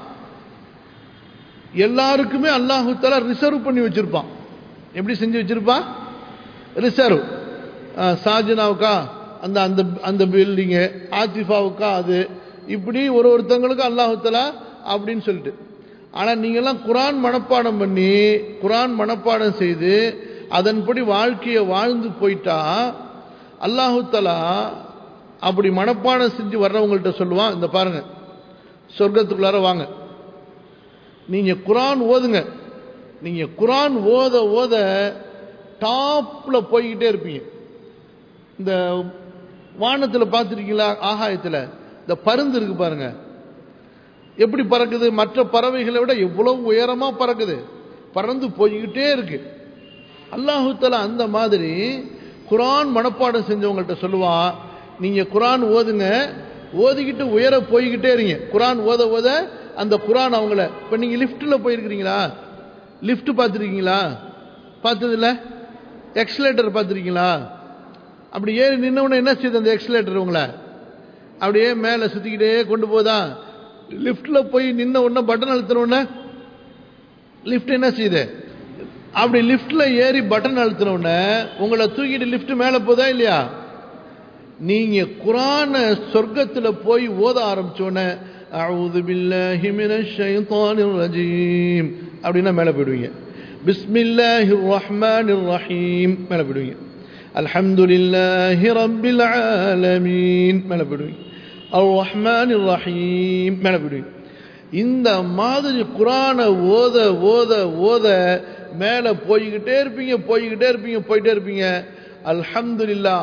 எல்லாருக்குமே அல்லாஹு தலா ரிசர்வ் பண்ணி வச்சிருப்பான் எப்படி செஞ்சு வச்சிருப்பான் ரிசர்வ் சாஜனாவுக்கா அந்த அந்த அந்த பில்டிங்கு ஆத்திஃபாவுக்கா அது இப்படி ஒரு ஒருத்தவங்களுக்கும் அல்லாஹு தலா அப்படின்னு சொல்லிட்டு ஆனால் நீங்கள்லாம் குரான் மனப்பாடம் பண்ணி குரான் மனப்பாடம் செய்து அதன்படி வாழ்க்கையை வாழ்ந்து போயிட்டா அல்லாஹு தலா அப்படி மனப்பாடம் செஞ்சு வர்றவங்கள்ட்ட சொல்லுவான் இந்த பாருங்க சொர்க்கத்துக்குள்ளார வாங்க நீங்க குரான் ஓதுங்க நீங்க குரான் ஓத ஓத டாப்ல போய்கிட்டே இருப்பீங்க இந்த வானத்தில் பார்த்துருக்கீங்களா ஆகாயத்தில் இந்த பருந்து இருக்கு பாருங்க எப்படி பறக்குது மற்ற பறவைகளை விட எவ்வளவு உயரமா பறக்குது பறந்து போய்கிட்டே இருக்கு அல்லாஹுத்தலா அந்த மாதிரி குரான் மனப்பாடம் செஞ்சவங்கள்ட்ட சொல்லுவான் நீங்க குரான் ஓதுங்க ஓதிக்கிட்டு உயர போய்கிட்டே இருங்க குரான் ஓத ஓத அந்த குரான் அவங்கள இப்ப நீங்க லிப்ட்ல போயிருக்கிறீங்களா லிப்ட் பார்த்துருக்கீங்களா பார்த்தது இல்ல எக்ஸலேட்டர் பார்த்துருக்கீங்களா அப்படி ஏறி நின்னவன என்ன செய்யுது அந்த எக்ஸலேட்டர் உங்களை அப்படியே மேலே சுத்திக்கிட்டே கொண்டு போதா லிப்ட்ல போய் நின்ன உடனே பட்டன் அழுத்தின உடனே லிப்ட் என்ன செய்யுது அப்படி லிப்ட்ல ஏறி பட்டன் அழுத்தின உடனே உங்களை தூக்கிட்டு லிப்ட் மேலே போதா இல்லையா நீங்க குரான சொர்க்கத்துல போய் ஓத ஆரம்பிச்சோன்னே அவுது பில்லாஹி மினஷ் ஷைத்தானிர் ரஜீம் அப்படின்னா மேலே போயிடுவீங்க பிஸ்மில்லாஹிர் ரஹ்மானிர் ரஹீம் மேலே போயிடுவீங்க அல்ஹம்துலில்லாஹி ரப்பில் ஆலமீன் மேலே போயிடுவீங்க அர் ரஹ்மானிர் ரஹீம் மேலே போயிடுவீங்க இந்த மாதிரி குரானை ஓத ஓத ஓத மேலே போய்கிட்டே இருப்பீங்க போய்கிட்டே இருப்பீங்க போயிட்டே இருப்பீங்க அல்ஹம்துலில்லா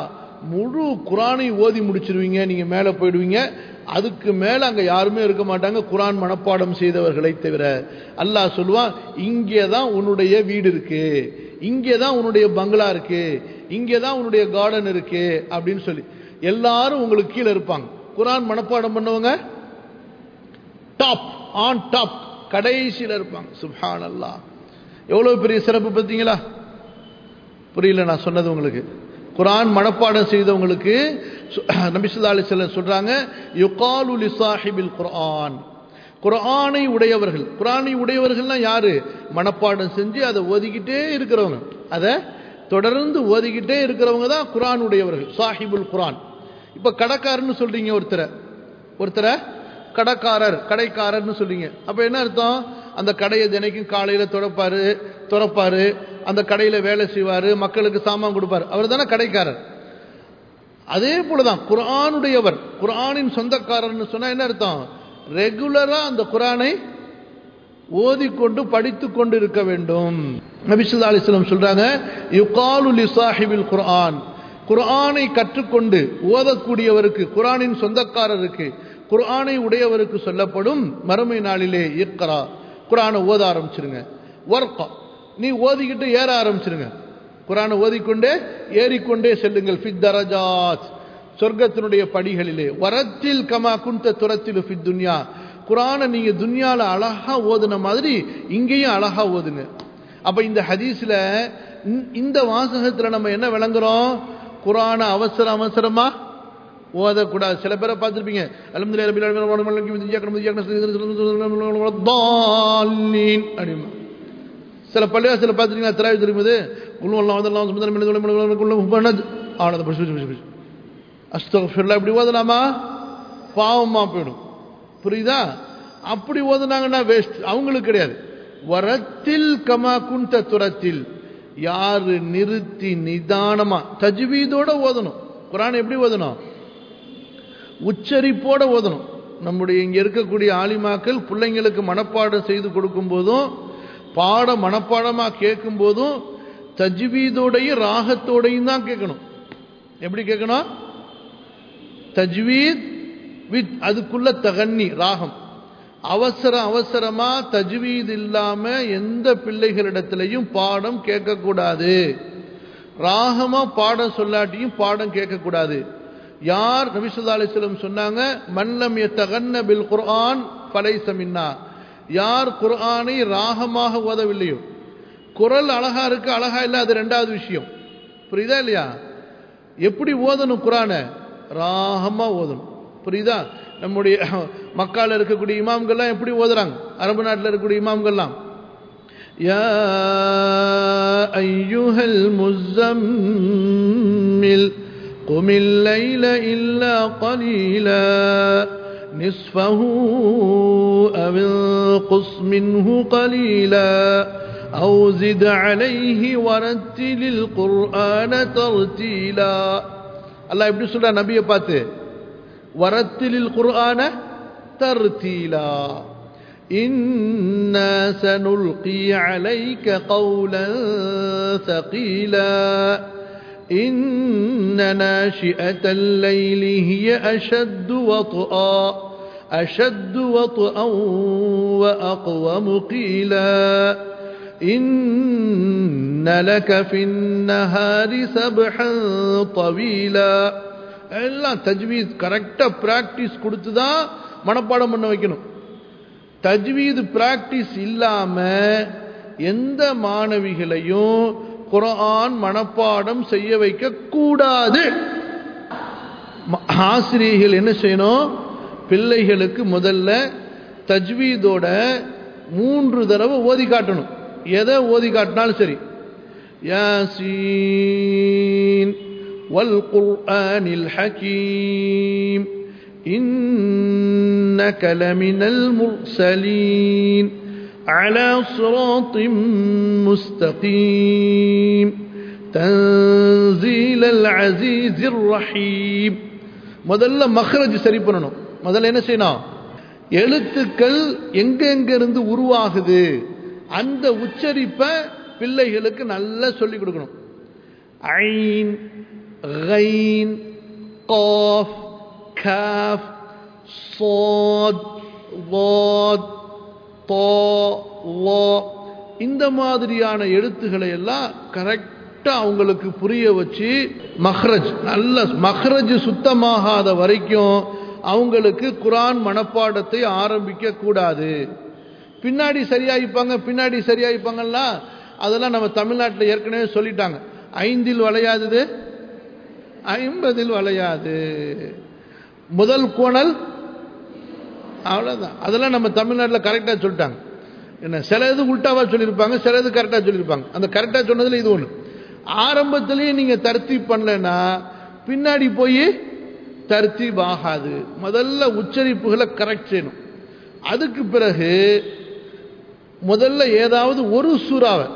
முழு குரானை ஓதி முடிச்சிருவீங்க நீங்க மேலே போயிடுவீங்க அதுக்கு மேல அங்க யாருமே இருக்க மாட்டாங்க குரான் மனப்பாடம் செய்தவர்களை தவிர அல்லாஹ் சொல்லுவான் இங்கே தான் உன்னுடைய வீடு இருக்கு இங்கே தான் உன்னுடைய பங்களா இருக்கு இங்கே தான் உன்னுடைய கார்டன் இருக்கு அப்படின்னு சொல்லி எல்லாரும் உங்களுக்கு கீழே இருப்பாங்க குரான் மனப்பாடம் பண்ணவங்க டாப் ஆன் டாப் கடைசியில் இருப்பாங்க சுப்ஹான் அல்லாஹ் எவ்வளவு பெரிய சிறப்பு பார்த்தீங்களா புரியல நான் சொன்னது உங்களுக்கு குரான் மனப்பாடம் செய்தவங்களுக்கு நபிசுல்லா அலிஸ்லாம் சொல்றாங்க யுகாலு லி சாஹிபில் குர்ஆன் குர்ஆனை உடையவர்கள் குர்ஆனை உடையவர்கள்னா யாரு மனப்பாடம் செஞ்சு அதை ஓதிக்கிட்டே இருக்கிறவங்க அதை தொடர்ந்து ஓதிக்கிட்டே இருக்கிறவங்க தான் குர்ஆன் உடையவர்கள் சாஹிபுல் குர்ஆன் இப்ப கடைக்காரன்னு சொல்றீங்க ஒருத்தரை ஒருத்தரை கடைக்காரர் கடைக்காரர்னு சொல்றீங்க அப்ப என்ன அர்த்தம் அந்த கடையை தினைக்கும் காலையில துறப்பாரு துறப்பாரு அந்த கடையில வேலை செய்வாரு மக்களுக்கு சாமான் கொடுப்பாரு அவர் தானே கடைக்காரர் அதே போலதான் குரானுடையவர் குரானின் சொந்தக்காரர்னு சொன்னா என்ன அர்த்தம் ரெகுலரா அந்த குரானை ஓதிக்கொண்டு படித்து கொண்டு இருக்க வேண்டும் நபிசுல்லா அலிஸ்லம் சொல்றாங்க யுகாலு லி சாஹிபில் குர்ஆன் குர்ஆனை கற்றுக்கொண்டு ஓதக்கூடியவருக்கு குர்ஆனின் சொந்தக்காரருக்கு குர்ஆனை உடையவருக்கு சொல்லப்படும் மறுமை நாளிலே இக்கரா குர்ஆனை ஓத ஆரம்பிச்சிருங்க ஒர்க்கா நீ ஓதிக்கிட்டு ஏற ஆரம்பிச்சிருங்க குர்ஆனை ஓதிக்கொண்டே ஏறிக்கொண்டே செல்லுங்கள் ஃபித் தரஜாத் சொர்க்கத்தினுடைய படிகளிலே வரத்தில் கமா குந்த துரத்தில் ஃபித் துன்யா குரானை நீங்க துன்யால அழகா ஓதுன மாதிரி இங்கேயும் அழகா ஓதுங்க அப்ப இந்த ஹதீஸ்ல இந்த வாசகத்துல நம்ம என்ன விளங்குறோம் குரானை அவசர அவசரமா ஓதக்கூடாது சில பேரை பார்த்துருப்பீங்க அப்படிமா சில பள்ளிவாசல பார்த்துருக்கீங்களா திராவி திரும்புது குழுவெல்லாம் வந்து ஆனதை படிச்சு அஸ்தஃபிர்லா இப்படி ஓதலாமா பாவமா போயிடும் புரியுதா அப்படி ஓதுனாங்கன்னா வேஸ்ட் அவங்களுக்கு கிடையாது வரத்தில் கமா குண்ட துரத்தில் யாரு நிறுத்தி நிதானமா தஜ்வீதோட ஓதணும் குரான் எப்படி ஓதணும் உச்சரிப்போட ஓதணும் நம்முடைய இங்க இருக்கக்கூடிய ஆலிமாக்கள் பிள்ளைங்களுக்கு மனப்பாடம் செய்து கொடுக்கும் போதும் பாட மனப்பாடமா கேட்கும் போதும் தஜ்வீதோடையும் ராகத்தோடையும் தான் கேட்கணும் எப்படி கேட்கணும் தஜ்வீத் வித் அதுக்குள்ள தகன்னி ராகம் அவசர அவசரமா தஜ்வீத் இல்லாம எந்த பிள்ளைகளிடத்திலையும் பாடம் கேட்கக்கூடாது ராகமா பாடம் சொல்லாட்டியும் பாடம் கேட்கக்கூடாது யார் நபிசுல்லா அலிஸ்லம் சொன்னாங்க மன்லம் தகன்ன பில் குர்ஆன் பலைசமின்னா யார் குர்ஆனை ராகமாக ஓதவில்லையோ குரல் அழகா இருக்கு அழகா இல்லை அது ரெண்டாவது விஷயம் புரியுதா இல்லையா எப்படி ஓதணும் குரானை ராகமா ஓதணும் புரியுதா நம்முடைய மக்கால இருக்கக்கூடிய இமாம்கள்லாம் எப்படி ஓதுறாங்க அரபு நாட்டில் இருக்கக்கூடிய இமாம்கள்லாம் يا أيها المزمل قم الليل إلا قليلا نصفه أو انقص منه قليلا أو زد عليه ورتل القرآن ترتيلا الله يبدو سورة نبي பார்த்து ورتل القرآن ترتيلا إنا سنلقي عليك قولا ثقيلا إن ناشئة الليل هي أشد وطئا أشد وطئا وأقوم قيلا إن لك في النهار سبحا طويلا எல்லாம் தஜ்வீத் கரெக்டாக ப்ராக்டிஸ் கொடுத்து தான் மனப்பாடம் பண்ண வைக்கணும் தஜ்வீது பிராக்டிஸ் இல்லாம எந்த மாணவிகளையும் குரான் மனப்பாடம் செய்ய வைக்க கூடாது ஆசிரியர்கள் என்ன செய்யணும் பிள்ளைகளுக்கு முதல்ல தஜ்வீதோட மூன்று தடவை ஓதி காட்டணும் எதை ஓதி காட்டினாலும் சரி யாசீன் والقرآن الحكيم إنك لمن المرسلين على صراط مستقيم تنزيل العزيز الرحيم முதல்ல மஹ்ரஜ் சரி பண்ணணும் முதல்ல என்ன செய்யணும் எழுத்துக்கள் எங்க எங்க இருந்து உருவாகுது அந்த உச்சரிப்பை பிள்ளைகளுக்கு நல்லா சொல்லிக் கொடுக்கணும் ஐன் غين قاف كاف صاد ضاد طا லா இந்த மாதிரியான எழுத்துக்களை எல்லாம் கரெக்டா அவங்களுக்கு புரிய வச்சு மஹ்ரஜ் நல்ல மஹ்ரஜ் சுத்தமாகாத வரைக்கும் அவங்களுக்கு குரான் மனப்பாடத்தை ஆரம்பிக்க கூடாது பின்னாடி சரியாயிப்பாங்க பின்னாடி சரியாயிப்பாங்கல்ல அதெல்லாம் நம்ம தமிழ்நாட்டில் ஏற்கனவே சொல்லிட்டாங்க ஐந்தில் வளையாதது ஐம்பதில் வளையாது முதல் கோணல் அவ்வளோதான் அதெல்லாம் நம்ம தமிழ்நாட்டில் கரெக்டாக சொல்லிட்டாங்க என்ன சில இது உல்ட்டாவாக சொல்லியிருப்பாங்க சில இது கரெக்டாக சொல்லியிருப்பாங்க அந்த கரெக்டாக சொன்னதில் இது ஒன்று ஆரம்பத்திலேயே நீங்கள் தர்த்தீப் பண்ணலைன்னா பின்னாடி போய் தர்த்தீப் ஆகாது முதல்ல உச்சரிப்புகளை கரெக்ட் செய்யணும் அதுக்கு பிறகு முதல்ல ஏதாவது ஒரு சூறாவை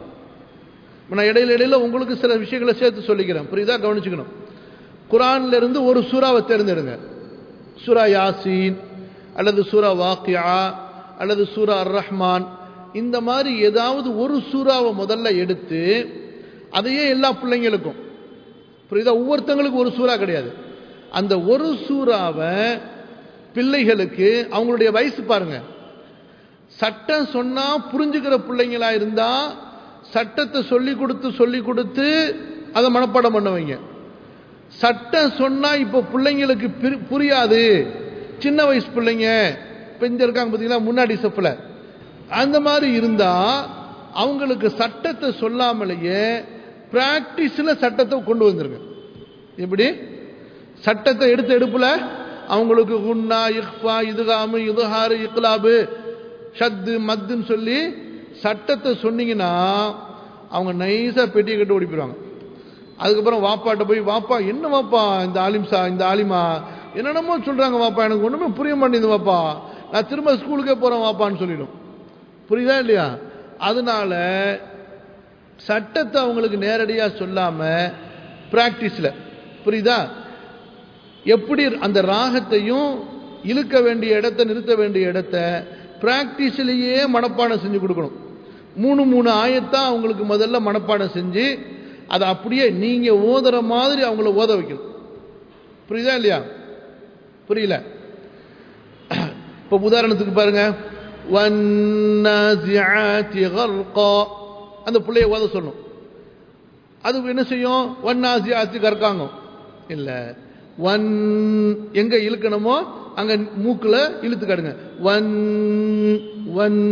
நான் இடையில இடையில உங்களுக்கு சில விஷயங்களை சேர்த்து சொல்லிக்கிறேன் புரியுதா கவனிச்சுக்கணும் குரான்ல இருந்து ஒரு சூறாவை தேர்ந்தெடுங்க சூரா யாசீன் அல்லது சூரா வாக்கியா அல்லது சூரா அர் ரஹ்மான் இந்த மாதிரி ஏதாவது ஒரு சூறாவை முதல்ல எடுத்து அதையே எல்லா பிள்ளைங்களுக்கும் புரியுதா ஒவ்வொருத்தங்களுக்கும் ஒரு சூறா கிடையாது அந்த ஒரு சூறாவை பிள்ளைகளுக்கு அவங்களுடைய வயசு பாருங்க சட்டம் சொன்னா புரிஞ்சுக்கிற பிள்ளைங்களா இருந்தா சட்டத்தை சொல்லி கொடுத்து சொல்லி கொடுத்து அதை மனப்பாடம் பண்ண வைங்க சட்டம் சொன்னா இப்போ பிள்ளைங்களுக்கு புரியாது சின்ன வயசு பிள்ளைங்க பெஞ்ச இருக்காங்க பார்த்தீங்களா முன்னாடி செப்பில் அந்த மாதிரி இருந்தா அவங்களுக்கு சட்டத்தை சொல்லாமலேயே பிராக்டிஸில் சட்டத்தை கொண்டு வந்துருங்க எப்படி சட்டத்தை எடுத்த எடுப்புல அவங்களுக்கு குன்னா இஹ்பா இதுகாமு இதுஹாரு இக்லாபு ஷத்து மத்துன்னு சொல்லி சட்டத்தை சொன்னீங்கன்னா அவங்க நைஸாக பெட்டியை கட்டு ஓடி போயிடுவாங்க அதுக்கப்புறம் வாப்பாட்ட போய் வாப்பா என்ன வாப்பா இந்த ஆலிம்சா இந்த ஆலிமா என்னென்னமோ சொல்கிறாங்க வாப்பா எனக்கு ஒன்றுமே புரிய மாட்டேங்குது வாப்பா நான் திரும்ப ஸ்கூலுக்கே போகிறேன் வாப்பான்னு சொல்லிடும் புரியுதா இல்லையா அதனால சட்டத்தை அவங்களுக்கு நேரடியாக சொல்லாமல் ப்ராக்டிஸில் புரியுதா எப்படி அந்த ராகத்தையும் இழுக்க வேண்டிய இடத்த நிறுத்த வேண்டிய இடத்த ப்ராக்டிஸ்லேயே மனப்பாடம் செஞ்சு கொடுக்கணும் மூணு மூணு ஆயத்தான் அவங்களுக்கு முதல்ல மனப்பாடம் செஞ்சு அதை அப்படியே நீங்கள் ஓதுற மாதிரி அவங்கள ஓத வைக்கணும் புரியுதா இல்லையா புரியல இப்போ உதாரணத்துக்கு பாருங்க அந்த பிள்ளைய ஓத சொல்லணும் அது என்ன செய்யும் வன்னாசி ஆத்தி கற்காங்க இல்லை ஒன் எங்க இழுக்கணுமோ அங்க மூக்குல இழுத்து காடுங்க ஒன் ஒன்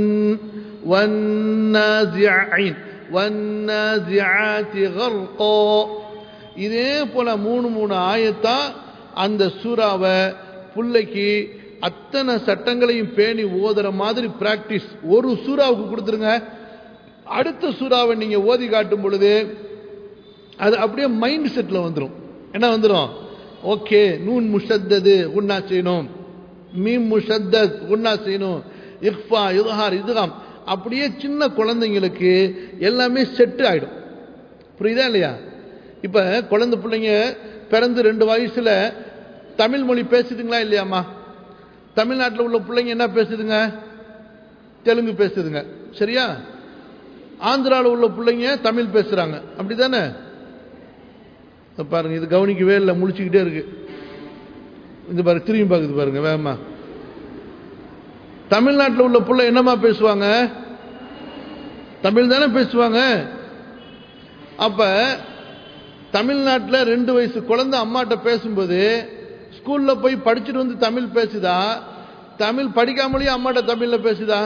வன்னாசியின் வன்னாசியாத்தி கர்கோ இதே போல மூணு மூணு ஆயத்தா அந்த சூறாவை பிள்ளைக்கு அத்தனை சட்டங்களையும் பேணி ஓதுற மாதிரி பிராக்டிஸ் ஒரு சூறாவுக்கு கொடுத்துருங்க அடுத்த சூறாவை நீங்க ஓதி காட்டும் பொழுது அது அப்படியே மைண்ட் செட்ல வந்துடும் என்ன வந்துடும் ஓகே நூன் முஷத்தது உன்னா செய்யணும் மீம் முஷத்தத் உன்னா செய்யணும் இஃபா இதுஹார் இதுகாம் அப்படியே சின்ன குழந்தைங்களுக்கு எல்லாமே செட்டு ஆயிடும் புரியுதா இல்லையா இப்ப குழந்தை பிள்ளைங்க பிறந்து ரெண்டு வயசுல தமிழ் மொழி பேசுதுங்களா இல்லையாம்மா தமிழ்நாட்டில் உள்ள பிள்ளைங்க என்ன பேசுதுங்க தெலுங்கு பேசுதுங்க சரியா ஆந்திராவில் உள்ள பிள்ளைங்க தமிழ் பேசுறாங்க அப்படிதானே பாருங்க இது கவனிக்கவே இல்லை முழிச்சுக்கிட்டே இருக்கு இந்த பாருங்க திரும்பி பார்க்குது பாருங்க வேகமா தமிழ்நாட்டில் உள்ள பிள்ளை என்னமா பேசுவாங்க தமிழ் தானே பேசுவாங்க அப்ப தமிழ்நாட்டில் ரெண்டு வயசு குழந்தை அம்மாட்ட பேசும்போது ஸ்கூல்ல போய் படிச்சுட்டு வந்து தமிழ் பேசுதா தமிழ் படிக்காமலேயே அம்மாட்ட தமிழ்ல பேசுதா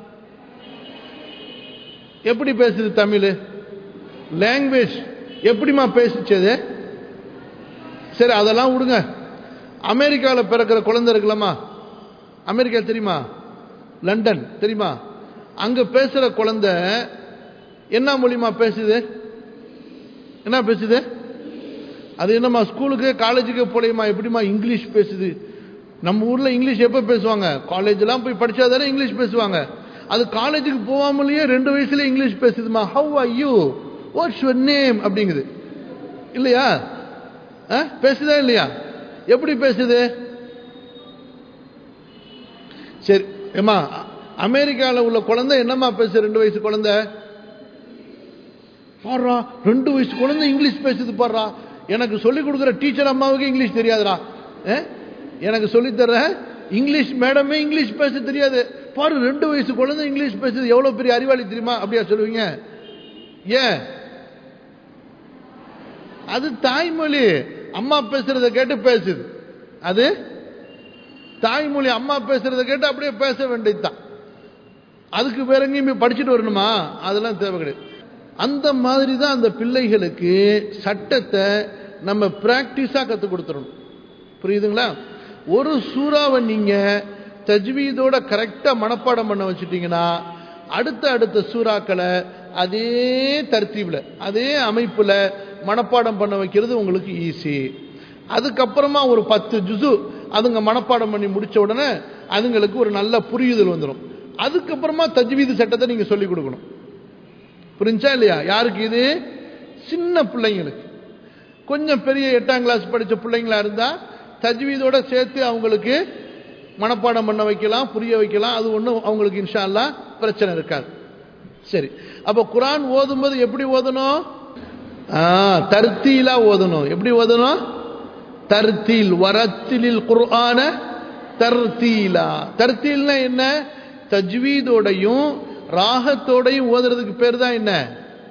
எப்படி பேசுது தமிழ் லாங்குவேஜ் எப்படிமா பேசிச்சது சரி அதெல்லாம் விடுங்க அமெரிக்காவில் பிறக்கிற குழந்தை இருக்கலாமா அமெரிக்கா தெரியுமா லண்டன் தெரியுமா அங்க பேசுற குழந்தை என்ன மொழிமா பேசுது என்ன பேசுது அது என்னம்மா ஸ்கூலுக்கு காலேஜுக்கு போலையுமா எப்படிமா இங்கிலீஷ் பேசுது நம்ம ஊர்ல இங்கிலீஷ் எப்போ பேசுவாங்க காலேஜ்லாம் போய் படிச்சா தானே இங்கிலீஷ் பேசுவாங்க அது காலேஜுக்கு போகாமலேயே ரெண்டு வயசுல இங்கிலீஷ் பேசுதுமா how are you what's your name அப்படிங்குது இல்லையா பேசுதா இல்லையா எப்படி பேசுது சரி ஏமா அமெரிக்காவில் உள்ள குழந்தை என்னம்மா பேசு ரெண்டு வயசு குழந்தை பாடுறா ரெண்டு வயசு குழந்தை இங்கிலீஷ் பேசுது பாடுறா எனக்கு சொல்லிக் கொடுக்குற டீச்சர் அம்மாவுக்கு இங்கிலீஷ் தெரியாதுடா அஹ்? எனக்கு சொல்லித்தர இங்கிலீஷ் மேடமே இங்கிலீஷ் பேச தெரியாது பாரு ரெண்டு வயசு குழந்தை இங்கிலீஷ் பேசுது எவ்வளவு பெரிய அறிவாளி தெரியுமா அப்படியா சொல்லுவீங்க ஏன் அது தாய்மொழி அம்மா பேசுறத கேட்டு பேசுது அது தாய்மொழி அம்மா பேசுறத கேட்டு அப்படியே பேச வேண்டியதுதான் அதுக்கு வேற எங்கேயும் போய் படிச்சுட்டு வரணுமா அதெல்லாம் தேவை கிடையாது அந்த மாதிரி தான் அந்த பிள்ளைகளுக்கு சட்டத்தை நம்ம பிராக்டிஸாக கற்றுக் கொடுத்துடணும் புரியுதுங்களா ஒரு சூறாவை நீங்க தஜ்வீதோட கரெக்டாக மனப்பாடம் பண்ண வச்சுட்டீங்கன்னா அடுத்த அடுத்த சூறாக்களை அதே தர்த்தீவில் அதே அமைப்பில் மனப்பாடம் பண்ண வைக்கிறது உங்களுக்கு ஈஸி அதுக்கப்புறமா ஒரு பத்து ஜுசு அதுங்க மனப்பாடம் பண்ணி முடிச்ச உடனே அதுங்களுக்கு ஒரு நல்ல புரியுதல் வந்துடும் அதுக்கப்புறமா தஜ்வீது சட்டத்தை நீங்க சொல்லிக் கொடுக்கணும் புரிஞ்சா இல்லையா யாருக்கு இது சின்ன பிள்ளைங்களுக்கு கொஞ்சம் பெரிய எட்டாம் கிளாஸ் படிச்ச பிள்ளைங்களா இருந்தா தஜ்வீதோட சேர்த்து அவங்களுக்கு மனப்பாடம் பண்ண வைக்கலாம் புரிய வைக்கலாம் அது ஒன்றும் அவங்களுக்கு இன்ஷா அல்லாஹ் பிரச்சனை இருக்காது சரி அப்போ குரான் ஓதும்போது எப்படி ஓதணும் ஆ, தர்த்தீலா ஓதணும் எப்படி ஓதணும் தர்த்தீல் வரத்திலில் குர்ஆன தர்த்தீலா தர்த்தீல்னா என்ன தஜ்வீதோடையும் ராகத்தோடையும் ஓதுறதுக்கு பேர் தான் என்ன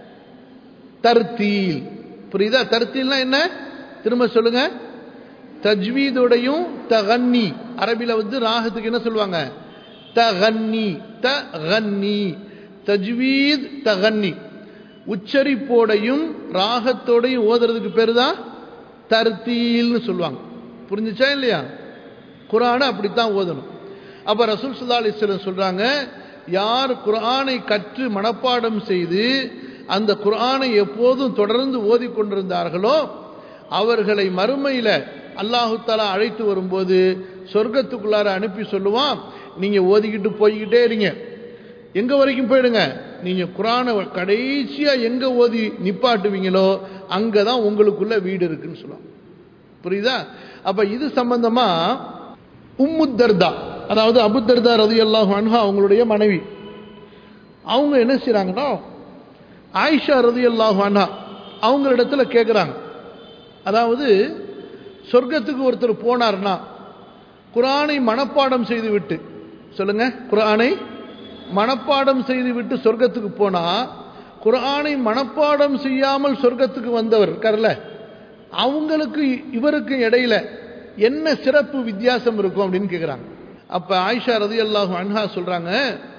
தர்த்தீல் புரியுதா தர்த்தீல்னா என்ன திரும்ப சொல்லுங்க தஜ்வீதோடையும் தகன்னி அரபில வந்து ராகத்துக்கு என்ன சொல்லுவாங்க தகன்னி தகன்னி தஜ்வீத் தகன்னி உச்சரிப்போடையும் ராகத்தோடையும் ஓதுறதுக்கு பேர் தான் தர்த்தீல்னு சொல்லுவாங்க புரிஞ்சுச்சா இல்லையா குரானை அப்படித்தான் ஓதணும் அப்ப ரசூல் சுல்லா அலிஸ்லம் சொல்றாங்க யார் குர்ஆனை கற்று மனப்பாடம் செய்து அந்த குர்ஆனை எப்போதும் தொடர்ந்து ஓதிக்கொண்டிருந்தார்களோ அவர்களை மறுமையில அல்லாஹு தாலா அழைத்து வரும்போது சொர்க்கத்துக்குள்ளார அனுப்பி சொல்லுவான் நீங்க ஓதிக்கிட்டு போய்கிட்டே இருங்க எங்க வரைக்கும் போயிடுங்க நீங்க குரானை கடைசியா எங்க ஓதி நிப்பாட்டுவீங்களோ அங்கதான் உங்களுக்குள்ள வீடு இருக்குன்னு சொல்லுவாங்க புரியுதா அப்ப இது சம்பந்தமா உம்முத்தர்தா அதாவது அபுத்தர்தா ரதி அல்லாஹு அன்ஹா அவங்களுடைய மனைவி அவங்க என்ன செய்றாங்கன்னா ஆயிஷா ரதி அல்லாஹு அன்ஹா அவங்க இடத்துல கேட்குறாங்க அதாவது சொர்க்கத்துக்கு ஒருத்தர் போனார்னா குரானை மனப்பாடம் செய்து விட்டு சொல்லுங்க குரானை மனப்பாடம் செய்து விட்டு சொர்க்கத்துக்கு போனா குரானை மனப்பாடம் செய்யாமல் சொர்க்கத்துக்கு வந்தவர் இருக்கார்ல அவங்களுக்கு இவருக்கு இடையில என்ன சிறப்பு வித்தியாசம் இருக்கும் அப்படின்னு கேட்குறாங்க அப்ப ஆயிஷா ரதி அல்லாஹு அன்ஹா சொல்றாங்க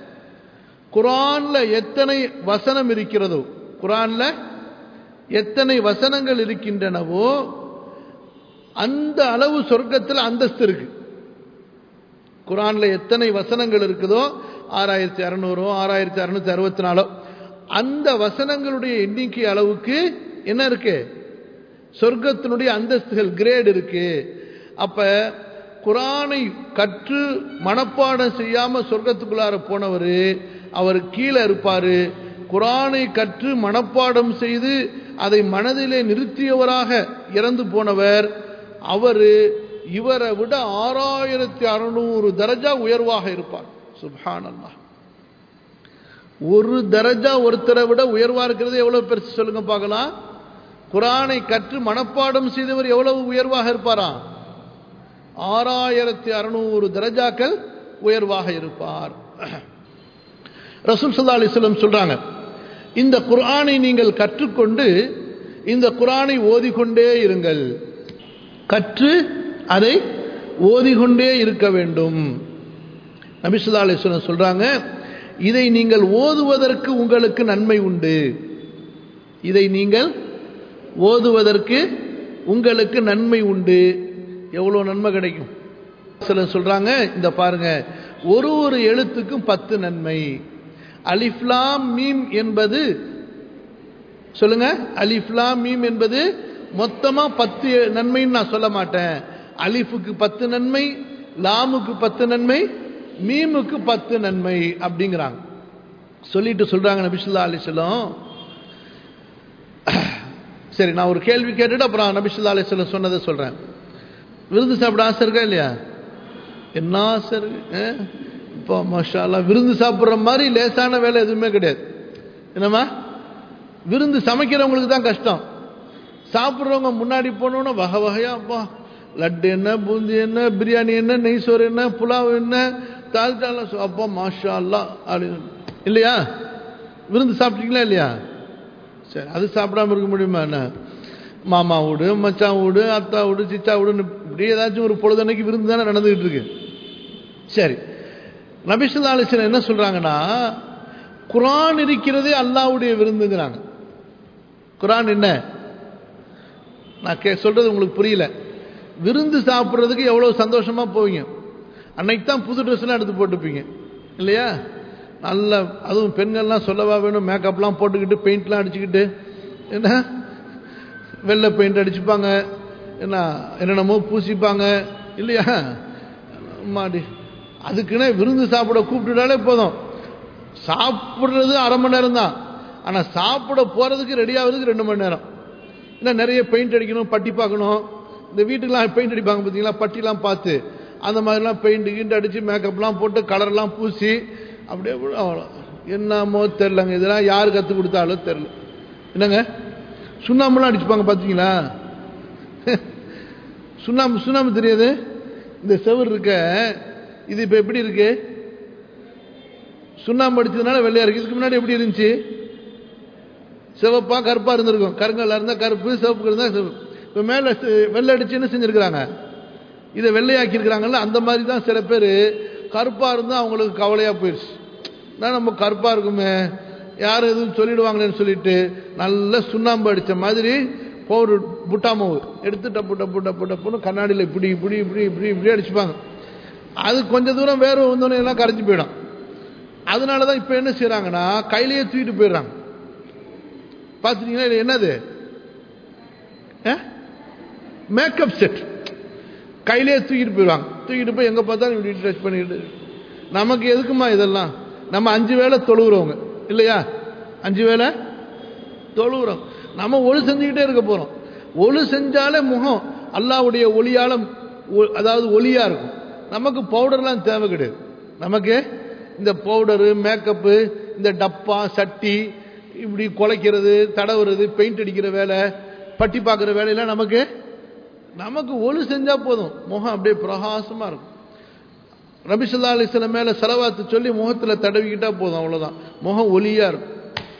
குரான்ல எத்தனை வசனம் இருக்கிறதோ குரான்ல எத்தனை வசனங்கள் இருக்கின்றனவோ அந்த அளவு சொர்க்கத்தில் அந்தஸ்து இருக்கு குரான்ல எத்தனை வசனங்கள் இருக்குதோ ஆறாயிரத்தி அறநூறோ ஆறாயிரத்தி அறுநூத்தி அறுபத்தி நாலோ அந்த வசனங்களுடைய எண்ணிக்கை அளவுக்கு என்ன இருக்கு சொர்க்கத்தினுடைய அந்தஸ்துகள் கிரேட் இருக்கு அப்ப குரானை கற்று மனப்பாடம் செய்யாம சொர்க்கத்துக்குள்ளார போனவர் அவர் கீழே இருப்பாரு குரானை கற்று மனப்பாடம் செய்து அதை மனதிலே நிறுத்தியவராக இறந்து போனவர் அவர் இவரை விட ஆறாயிரத்தி அறுநூறு தரஜா உயர்வாக இருப்பார் சுப்ஹான் அல்லாஹ் ஒரு தரஜா ஒருத்தரை விட உயர்வா இருக்கிறது எவ்வளவு பெருசு சொல்லுங்க பார்க்கலாம் குரானை கற்று மனப்பாடம் செய்தவர் எவ்வளவு உயர்வாக இருப்பாராம் ஆறாயிரத்தி அறுநூறு தரஜாக்கள் உயர்வாக இருப்பார் ரசூல் சல்லா அலிஸ்லம் சொல்றாங்க இந்த குர்ஆனை நீங்கள் கற்றுக்கொண்டு இந்த குர்ஆனை ஓதிக்கொண்டே இருங்கள் கற்று அதை ஓதிக்கொண்டே இருக்க வேண்டும் நபிசுல்லா அலிஸ்லம் சொல்றாங்க இதை நீங்கள் ஓதுவதற்கு உங்களுக்கு நன்மை உண்டு இதை நீங்கள் ஓதுவதற்கு உங்களுக்கு நன்மை உண்டு எவ்வளோ நன்மை கிடைக்கும் சிலர் சொல்றாங்க இந்த பாருங்க ஒரு ஒரு எழுத்துக்கும் பத்து நன்மை அலிஃப்லாம் மீம் என்பது சொல்லுங்க அலிஃப்லாம் மீம் என்பது மொத்தமா பத்து நன்மைன்னு நான் சொல்ல மாட்டேன் அலிஃபுக்கு பத்து நன்மை லாமுக்கு பத்து நன்மை மீமுக்கு பத்து நன்மை அப்படிங்கிறாங்க சொல்லிட்டு சொல்றாங்க நபிசுல்லா அலிஸ்லாம் சரி நான் ஒரு கேள்வி கேட்டுட்டு அப்புறம் நபிசுல்லா அலிஸ்லாம் சொன்னதை சொல்றேன் விருந்து சாப்பிட ஆசை இருக்கா இல்லையா என்ன ஆசை இருக்கு இப்போ மஷாலா விருந்து சாப்பிட்ற மாதிரி லேசான வேலை எதுவுமே கிடையாது என்னம்மா விருந்து சமைக்கிறவங்களுக்கு தான் கஷ்டம் சாப்பிட்றவங்க முன்னாடி போனோன்னா வகை வகையா அப்பா லட்டு என்ன பூந்தி என்ன பிரியாணி என்ன நெய் சோறு என்ன புலாவ் என்ன தால்ச்சால அப்பா மாஷா அல்லா அப்படின்னு இல்லையா விருந்து சாப்பிட்டீங்களா இல்லையா சரி அது சாப்பிடாம இருக்க முடியுமா என்ன மாமா வீடு மச்சான் வீடு அத்தா வீடு சிச்சா வீடுன்னு இப்படி ஏதாச்சும் ஒரு பொழுதன்னைக்கு விருந்து தானே நடந்துகிட்டு இருக்கு சரி நபிசுல்லா அலிஸ்லாம் என்ன சொல்றாங்கன்னா குரான் இருக்கிறதே அல்லாவுடைய விருந்துங்கிறாங்க குரான் என்ன நான் கே சொல்றது உங்களுக்கு புரியல விருந்து சாப்பிட்றதுக்கு எவ்வளோ சந்தோஷமா போவீங்க அன்னைக்கு தான் புது ட்ரெஸ்லாம் எடுத்து போட்டுப்பீங்க இல்லையா நல்ல அதுவும் பெண்கள்லாம் சொல்லவா வேணும் மேக்கப்லாம் போட்டுக்கிட்டு பெயிண்ட்லாம் அடிச்சுக்கிட்டு என்ன வெள்ளை பெயிண்ட் அடிச்சுப்பாங்க என்ன என்னென்னமோ பூசிப்பாங்க இல்லையா மாடி அதுக்குன்னே விருந்து சாப்பிட கூப்பிட்டுட்டாலே போதும் சாப்பிட்றது அரை மணி நேரம் தான் ஆனால் சாப்பிட போகிறதுக்கு ரெடி ஆகுறதுக்கு ரெண்டு மணி நேரம் ஏன்னா நிறைய பெயிண்ட் அடிக்கணும் பட்டி பார்க்கணும் இந்த வீட்டுக்கெலாம் பெயிண்ட் அடிப்பாங்க பார்த்தீங்களா பட்டிலாம் பார்த்து அந்த மாதிரிலாம் பெயிண்ட் கீண்ட் அடித்து மேக்கப்லாம் போட்டு கலர்லாம் பூசி அப்படியே அவ்வளோ என்னமோ தெரிலங்க இதெல்லாம் யார் கற்றுக் கொடுத்தாலும் தெரில என்னங்க சுண்ணாம்புலாம் அடிச்சுப்பாங்க பார்த்தீங்களா சுண்ணாம்பு சுண்ணாம்பு தெரியாது இந்த செவர் இருக்க இது இப்போ எப்படி இருக்கு சுண்ணாம்பு அடிச்சதுனால வெள்ளையா இருக்கு இதுக்கு முன்னாடி எப்படி இருந்துச்சு சிவப்பா கருப்பா இருந்திருக்கும் கருங்கல்ல இருந்தா கருப்பு சிவப்பு இருந்தா சிவப்பு இப்போ மேலே வெள்ளை அடிச்சு என்ன செஞ்சிருக்கிறாங்க இதை வெள்ளையாக்கி இருக்கிறாங்கல்ல அந்த மாதிரி தான் சில பேர் கருப்பா இருந்தால் அவங்களுக்கு கவலையா போயிடுச்சு நான் நம்ம கருப்பா இருக்குமே யார் எதுவும் சொல்லிடுவாங்களேன்னு சொல்லிட்டு நல்ல சுண்ணாம்பு அடித்த மாதிரி பவுடர் புட்டா மாவு எடுத்து டப்பு டப்பு டப்பு டப்புன்னு கண்ணாடியில் இப்படி இப்படி இப்படி இப்படி இப்படி அடிச்சுப்பாங்க அது கொஞ்ச தூரம் வேறு வந்தோடனே எல்லாம் கரைஞ்சி போயிடும் அதனால தான் இப்போ என்ன செய்கிறாங்கன்னா கையிலேயே தூக்கிட்டு போயிடுறாங்க பார்த்துட்டீங்களா இல்லை என்னது மேக்கப் செட் கையிலே தூக்கிட்டு போயிடுவாங்க தூக்கிட்டு போய் எங்கே பார்த்தாலும் இப்படி ட்ரெஸ் பண்ணிக்கிட்டு நமக்கு எதுக்குமா இதெல்லாம் நம்ம அஞ்சு வேலை தொழுகிறவங்க இல்லையா அஞ்சு வேலை தொழுகிறோம் நம்ம ஒளி செஞ்சுக்கிட்டே இருக்க போகிறோம் ஒளி செஞ்சாலே முகம் அல்லாவுடைய ஒளியால் அதாவது ஒளியாக இருக்கும் நமக்கு பவுடர்லாம் தேவை கிடையாது நமக்கு இந்த பவுடரு மேக்கப்பு இந்த டப்பா சட்டி இப்படி குலைக்கிறது தடவுறது பெயிண்ட் அடிக்கிற வேலை பட்டி பார்க்குற வேலையெல்லாம் நமக்கு நமக்கு ஒளி செஞ்சால் போதும் முகம் அப்படியே பிரகாசமாக இருக்கும் ரபிசல்லா அலிஸ்லம் மேலே செலவாத்து சொல்லி முகத்தில் தடவிக்கிட்டா போதும் அவ்வளோதான் முகம் ஒலியாக இருக்கும்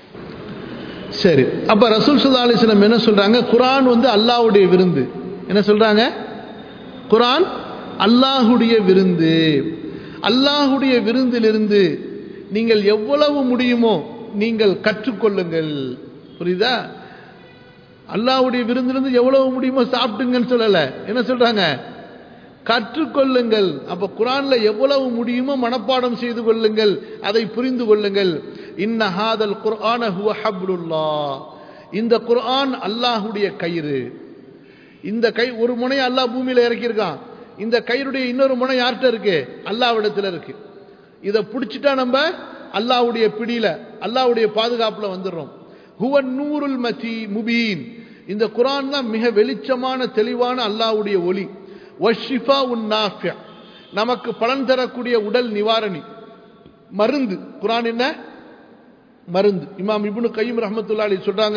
சரி அப்போ ரசூல் சுல்லா அலிஸ்லம் என்ன சொல்கிறாங்க குரான் வந்து அல்லாஹுடைய விருந்து என்ன சொல்கிறாங்க குரான் அல்லாஹுடைய விருந்து அல்லாஹுடைய விருந்திலிருந்து நீங்கள் எவ்வளவு முடியுமோ நீங்கள் கற்றுக்கொள்ளுங்கள் புரியுதா அல்லாவுடைய விருந்திலிருந்து எவ்வளவு முடியுமோ சாப்பிட்டுங்கன்னு சொல்லல என்ன சொல்றாங்க கற்றுக்கொள்ளுங்கள் அப்ப குரான்ல எவ்வளவு முடியுமோ மனப்பாடம் செய்து கொள்ளுங்கள் அதை புரிந்து கொள்ளுங்கள் இன்னஹாதல் குர்ஆன ஹுவ ஹப்லுல்லா இந்த குர்ஆன் அல்லாஹுடைய கயிறு இந்த கை ஒரு முனை அல்லாஹ் பூமியில இறக்கியிருக்கான் இந்த கயிறுடைய இன்னொரு முனை யார்கிட்ட இருக்கு அல்லாவிடத்துல இருக்கு இதை பிடிச்சிட்டா நம்ம அல்லாவுடைய பிடியில அல்லாவுடைய பாதுகாப்புல வந்துடுறோம் ஹுவன் நூருல் மதி முபீன் இந்த குரான் தான் மிக வெளிச்சமான தெளிவான அல்லாவுடைய ஒளி வஷிஃபா உன் நமக்கு பலன் தரக்கூடிய உடல் நிவாரணி மருந்து குரான் என்ன மருந்து இமாம் இப்னு கையும் ரஹமத்துல்லா அலி சொல்றாங்க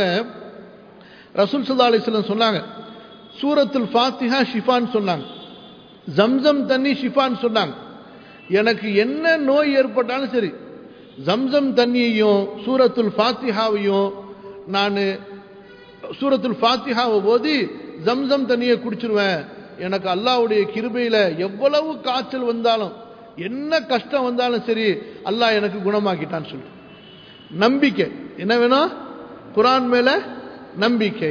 ரசூல் சல்லா அலிஸ்லம் சொன்னாங்க சூரத்துல் ஃபாத்திஹா ஷிஃபான் சொன்னாங்க ஜம்சம் தண்ணி ஷிஃபான் சொன்னாங்க எனக்கு என்ன நோய் ஏற்பட்டாலும் சரி ஜம்சம் தண்ணியையும் சூரத்துல் ஃபாத்திஹாவையும் நான் சூரத்துல் ஃபாத்திஹாவை போதி ஜம்சம் தண்ணியை குடிச்சிருவேன் எனக்கு அல்லாவுடைய கிருபையில் எவ்வளவு காய்ச்சல் வந்தாலும் என்ன கஷ்டம் வந்தாலும் சரி அல்லாஹ் எனக்கு குணமாக்கிட்டான்னு சொல்லு நம்பிக்கை என்ன வேணும் குரான் மேல நம்பிக்கை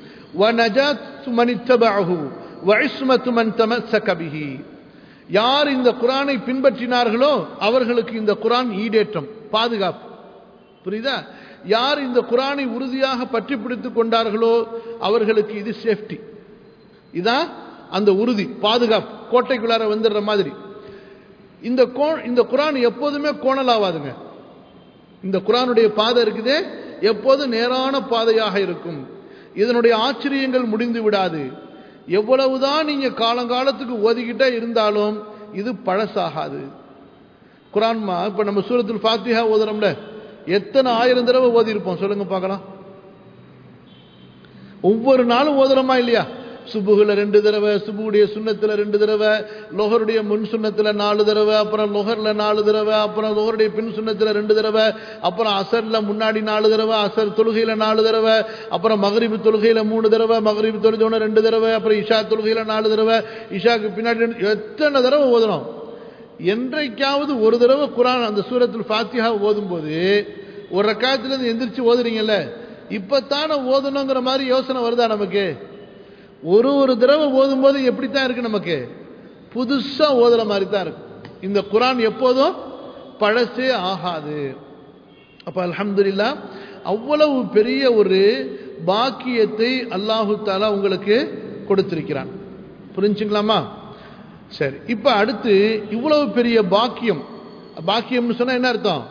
யார் இந்த குரானை பின்பற்றினார்களோ அவர்களுக்கு இந்த குரான் ஈடேற்றம் பாதுகாப்பு புரியுதா யார் இந்த குரானை உறுதியாக பற்றி பிடித்துக் கொண்டார்களோ அவர்களுக்கு இது சேஃப்டி இதான் அந்த உறுதி பாதுகாப்பு கோட்டைக்குள்ளார வந்துடுற மாதிரி இந்த கோ இந்த குரான் எப்போதுமே கோணலாவாதுங்க இந்த குரானுடைய பாதை இருக்குதே எப்போது நேரான பாதையாக இருக்கும் இதனுடைய ஆச்சரியங்கள் முடிந்து விடாது எவ்வளவுதான் நீங்க காலங்காலத்துக்கு ஓதிக்கிட்டே இருந்தாலும் இது பழசாகாது குரான்மா இப்ப நம்ம சூரத்தில் ஃபாத்திஹா ஓதுறோம்ல எத்தனை ஆயிரம் தடவை ஓதி இருப்போம் சொல்லுங்க பார்க்கலாம் ஒவ்வொரு நாளும் ஓதுறோமா இல்லையா சுபுகுல ரெண்டு தடவை சுபுடைய சுண்ணத்துல ரெண்டு தடவை லொஹருடைய முன் சுண்ணத்துல நாலு தடவை அப்புறம் லொஹர்ல நாலு தடவை அப்புறம் லொஹருடைய பின் சுண்ணத்துல ரெண்டு தடவை அப்புறம் அசர்ல முன்னாடி நாலு தடவை அசர் தொழுகையில நாலு தடவை அப்புறம் மகரிபு தொழுகையில மூணு தடவை மகரிபு தொழுதோன ரெண்டு தடவை அப்புறம் இஷா தொழுகையில நாலு தடவை இஷாக்கு பின்னாடி ரெண்டு- எத்தனை தடவை ஓதுறோம் என்றைக்காவது ஒரு தடவை குரான் அந்த சூரத்தில் ஃபாத்திஹா ஓதும்போது ஒரு ரக்காயத்துல இருந்து எந்திரிச்சு ஓதுறீங்கல்ல இப்பத்தானே ஓதணுங்கிற மாதிரி யோசனை வருதா நமக்கு ஒரு ஒரு தடவை ஓதும்போது எப்படித்தான் இருக்கு நமக்கு புதுசா ஓதுற மாதிரி தான் இருக்கு இந்த குரான் எப்போதும் பழசே ஆகாது அப்ப அல்ஹம்துலில்லா அவ்வளவு பெரிய ஒரு பாக்கியத்தை அல்லாஹு தாலா உங்களுக்கு கொடுத்திருக்கிறான் புரிஞ்சுங்களாமா சரி இப்ப அடுத்து இவ்வளவு பெரிய பாக்கியம் பாக்கியம்னு சொன்னா என்ன அர்த்தம்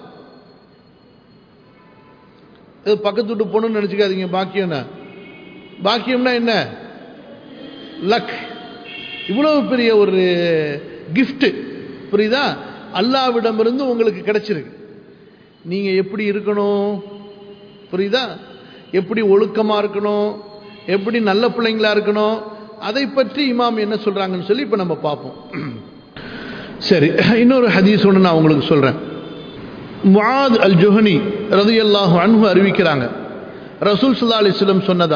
இது பக்கத்து வீட்டு பொண்ணுன்னு நினைச்சுக்காதீங்க பாக்கியம்னா பாக்கியம்னா என்ன லக் இவ்வளவு பெரிய ஒரு gift புரியுதா அல்லாவிடமிருந்து உங்களுக்கு கிடைச்சிருக்கு நீங்க எப்படி இருக்கணும் புரியுதா எப்படி ஒழுக்கமா இருக்கணும் எப்படி நல்ல பிள்ளைங்களா இருக்கணும் அதை பற்றி இமாம் என்ன சொல்றாங்கன்னு சொல்லி இப்ப நம்ம பார்ப்போம் சரி இன்னொரு ஹதீஸ் ஒன்று நான் உங்களுக்கு சொல்றேன் முஆத் அல் ஜுஹனி ரதியல்லாஹு அன்ஹு அறிவிக்கிறாங்க ரசூல் ஸல்லல்லாஹு அலைஹி வஸல்லம் சொன்னதா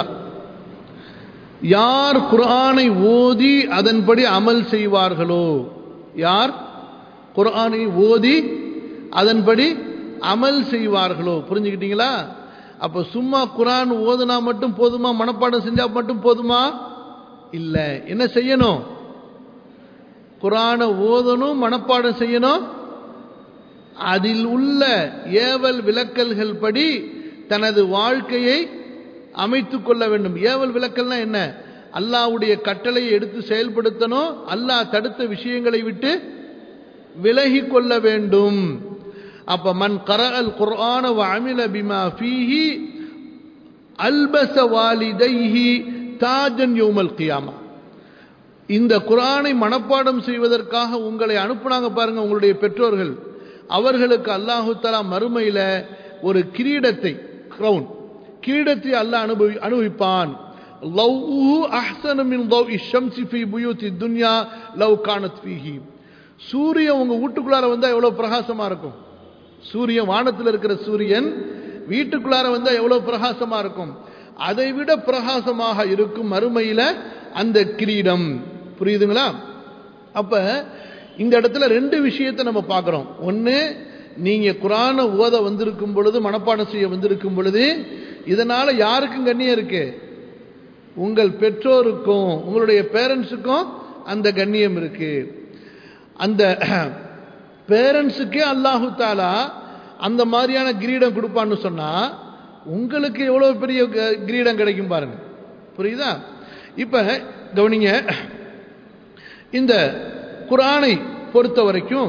யார் குர்ஆனை ஓதி அதன்படி அமல் செய்வார்களோ யார் குர்ஆனை ஓதி அதன்படி அமல் செய்வார்களோ புரிஞ்சுக்கிட்டீங்களா அப்ப சும்மா குர்ஆன் ஓதுனா மட்டும் போதுமா மனப்பாடம் செஞ்சா மட்டும் போதுமா இல்ல என்ன செய்யணும் குர்ஆனை ஓதணும் மனப்பாடம் செய்யணும் அதில் உள்ள ஏவல் விலக்கல்கள் படி தனது வாழ்க்கையை அமைத்துக் கொள்ள வேண்டும் ஏவல் விலக்கல்னா என்ன அல்லாஹ்வுடைய கட்டளையை எடுத்து செயல்படுத்தணும் அல்லாஹ் தடுத்த விஷயங்களை விட்டு விலகி கொள்ள வேண்டும் அப்ப மன் கரஅல் குர்ஆன வ அமில பிமா ஃபீஹி அல்பஸ வாலிதைஹி தாஜன் யௌமல் கியாமா இந்த குர்ஆனை மனப்பாடம் செய்வதற்காக உங்களை அனுப்புனாங்க பாருங்க உங்களுடைய பெற்றோர்கள் அவர்களுக்கு அல்லாஹு தஆலா மறுமையில ஒரு கிரீடத்தை கிரவுன் கிரீடத்தை அல்லாஹ் அனுபவி அனுபவிப்பான் லவ்ஹு அஹ்ஸன மின் லவ்இ ஷம்ஸி ஃபீ புயூத்தி துன்யா லவ் கானத் ஃபீஹி சூரியன் உங்க வீட்டுக்குள்ளார வந்தா எவ்வளவு பிரகாசமா இருக்கும் சூரியன் வானத்தில் இருக்கிற சூரியன் வீட்டுக்குள்ளார வந்தா எவ்வளவு பிரகாசமா இருக்கும் அதை விட பிரகாசமாக இருக்கும் மறுமையில அந்த கிரீடம் புரியுதுங்களா அப்ப இந்த இடத்துல ரெண்டு விஷயத்தை நம்ம பார்க்கிறோம் ஒன்னு நீங்க குரானை ஓத வந்திருக்கும் பொழுது மனப்பாடம் செய்ய வந்திருக்கும் பொழுது இதனால யாருக்கும் கண்ணியம் இருக்கு உங்கள் பெற்றோருக்கும் உங்களுடைய பேரண்ட்ஸுக்கும் அந்த கண்ணியம் இருக்கு அந்த பேரண்ட்ஸுக்கே அல்லாஹு தாலா அந்த மாதிரியான கிரீடம் கொடுப்பான்னு சொன்னா உங்களுக்கு எவ்வளவு பெரிய க- கிரீடம் கிடைக்கும் பாருங்க புரியுதா இப்ப கவனிங்க இந்த குரானை பொறுத்த வரைக்கும்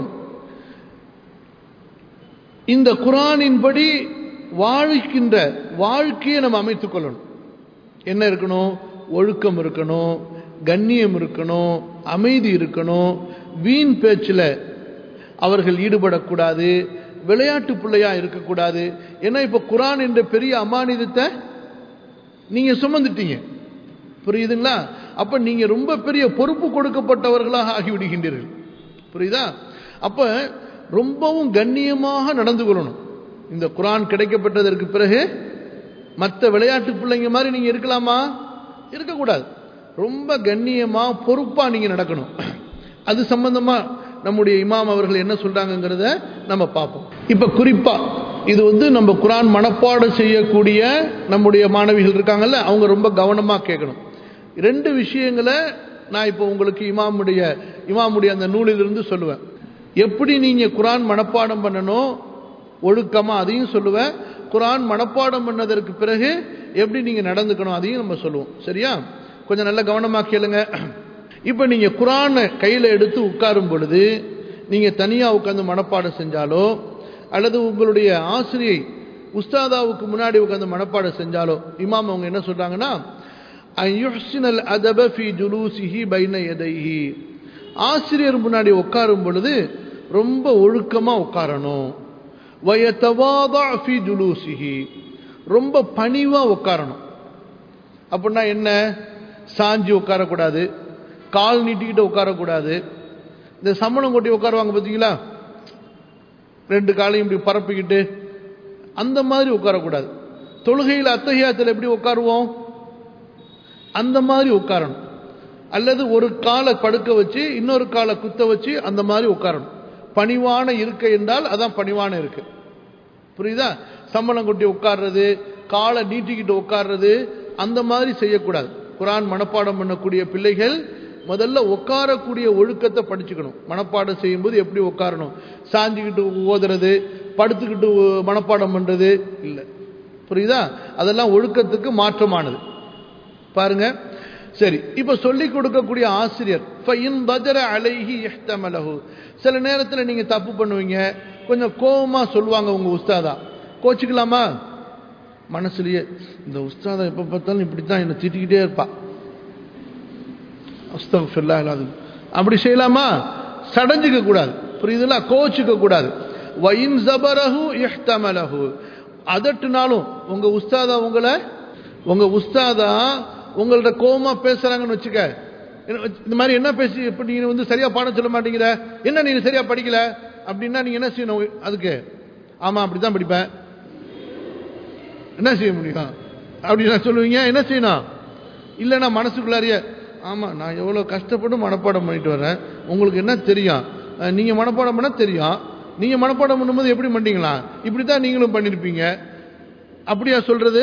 இந்த குரானின்படி வாழ்கின்ற வாழ்க்கையை நம்ம அமைத்துக் கொள்ளணும் என்ன இருக்கணும் ஒழுக்கம் இருக்கணும் கண்ணியம் இருக்கணும் அமைதி இருக்கணும் வீண் பேச்சில் அவர்கள் ஈடுபடக்கூடாது விளையாட்டு பிள்ளையா இருக்கக்கூடாது ஏன்னா இப்ப குரான் என்ற பெரிய அமானிதத்தை நீங்க சுமந்துட்டீங்க புரியுதுங்களா அப்ப நீங்க ரொம்ப பெரிய பொறுப்பு கொடுக்கப்பட்டவர்களாக ஆகிவிடுகின்றீர்கள் புரியுதா அப்ப ரொம்பவும் கண்ணியமாக நடந்து கொள்ளணும் இந்த குரான் கிடைக்கப்பட்டதற்கு பிறகு மற்ற விளையாட்டு பிள்ளைங்க மாதிரி நீங்க இருக்கலாமா இருக்கக்கூடாது ரொம்ப கண்ணியமா பொறுப்பா நீங்க நடக்கணும் அது சம்பந்தமா நம்முடைய இமாம் அவர்கள் என்ன சொல்றாங்கங்கிறத நம்ம பார்ப்போம் இப்ப குறிப்பா இது வந்து நம்ம குரான் மனப்பாடம் செய்யக்கூடிய நம்முடைய மாணவிகள் இருக்காங்கல்ல அவங்க ரொம்ப கவனமா கேட்கணும் ரெண்டு விஷயங்களை நான் இப்போ உங்களுக்கு இமாமுடைய இமாமுடைய அந்த நூலிலிருந்து சொல்லுவேன் எப்படி நீங்க குரான் மனப்பாடம் பண்ணணும் ஒழுக்கமா அதையும் சொல்லுவேன் குரான் மனப்பாடம் பண்ணதற்கு பிறகு எப்படி நீங்க நடந்துக்கணும் அதையும் நம்ம சொல்லுவோம் சரியா கொஞ்சம் நல்ல கவனமா கேளுங்க இப்ப நீங்க குரானை கையில எடுத்து உட்காரும் பொழுது நீங்க தனியா உட்கார்ந்து மனப்பாடம் செஞ்சாலோ அல்லது உங்களுடைய ஆசிரியை உஸ்தாதாவுக்கு முன்னாடி உட்கார்ந்து மனப்பாடம் செஞ்சாலோ இமாம் அவங்க என்ன சொல்றாங்கன்னா "அன் யுஹ்சினல் அதப ஃபீ ஜுலூசிஹி பைன யதைஹி." ஆசிரியர் முன்னாடி உட்காரும் பொழுது ரொம்ப ஒழுக்கமா உட்காரணும் வயத்தவாதா ஃபி ஜுலூசிஹி ரொம்ப பணிவா உட்காரணும் அப்படின்னா என்ன சாஞ்சி உட்காரக்கூடாது கால் நீட்டிக்கிட்டு உட்காரக்கூடாது இந்த சம்மணம் கொட்டி உட்காருவாங்க பார்த்தீங்களா ரெண்டு காலையும் இப்படி பரப்பிக்கிட்டு அந்த மாதிரி உட்காரக்கூடாது தொழுகையில் அத்தகையாத்தில் எப்படி உட்காருவோம் அந்த மாதிரி உட்காரணும் அல்லது ஒரு காலை படுக்க வச்சு இன்னொரு காலை குத்த வச்சு அந்த மாதிரி உட்காரணும் பணிவான இருக்கை என்றால் அதான் பணிவான இருக்கு புரியுதா சம்மணம் கொட்டி உட்கார்றது காலை நீட்டிக்கிட்டு உட்கார்றது அந்த மாதிரி செய்யக்கூடாது குரான் மனப்பாடம் பண்ணக்கூடிய பிள்ளைகள் முதல்ல உட்காரக்கூடிய ஒழுக்கத்தை படிச்சுக்கணும் மனப்பாடம் செய்யும்போது எப்படி உட்காரணும் சாஞ்சிக்கிட்டு ஓதுறது படுத்துக்கிட்டு மனப்பாடம் பண்றது இல்லை புரியுதா அதெல்லாம் ஒழுக்கத்துக்கு மாற்றமானது பாருங்க சரி இப்ப சொல்லிக் கொடுக்கக்கூடிய ஆசிரியர் அலைஹி இஹ்தமலஹு சில நேரத்தில் நீங்க தப்பு பண்ணுவீங்க கொஞ்சம் கோபமா சொல்லுவாங்க உங்க உஸ்தாதா கோச்சுக்கலாமா மனசுலயே இந்த உஸ்தாதா எப்ப பார்த்தாலும் இப்படித்தான் என்னை திட்டிக்கிட்டே இருப்பா அஸ்தஃபில்லா அப்படி செய்யலாமா சடைஞ்சுக்க கூடாது புரியுதுல கோச்சுக்க கூடாது வயின் ஜபரஹு இஹ்தமலஹு அதட்டுனாலும் உங்க உஸ்தாதா உங்களை உங்க உஸ்தாதா உங்கள்ட்ட கோபமா பேசுறாங்கன்னு வச்சுக்க இந்த மாதிரி என்ன பேசி இப்ப நீங்க வந்து சரியா பாடம் சொல்ல மாட்டேங்கிற என்ன நீங்க சரியா படிக்கல அப்படின்னா நீங்க என்ன செய்யணும் அதுக்கு ஆமா அப்படித்தான் படிப்பேன் என்ன செய்ய முடியும் அப்படி நான் சொல்லுவீங்க என்ன செய்யணும் இல்லைன்னா மனசுக்குள்ளாரியே ஆமா நான் எவ்வளவு கஷ்டப்பட்டு மனப்பாடம் பண்ணிட்டு வரேன் உங்களுக்கு என்ன தெரியும் நீங்க மனப்பாடம் பண்ண தெரியும் நீங்க மனப்பாடம் பண்ணும்போது எப்படி பண்ணீங்களா இப்படித்தான் நீங்களும் பண்ணிருப்பீங்க அப்படியா சொல்றது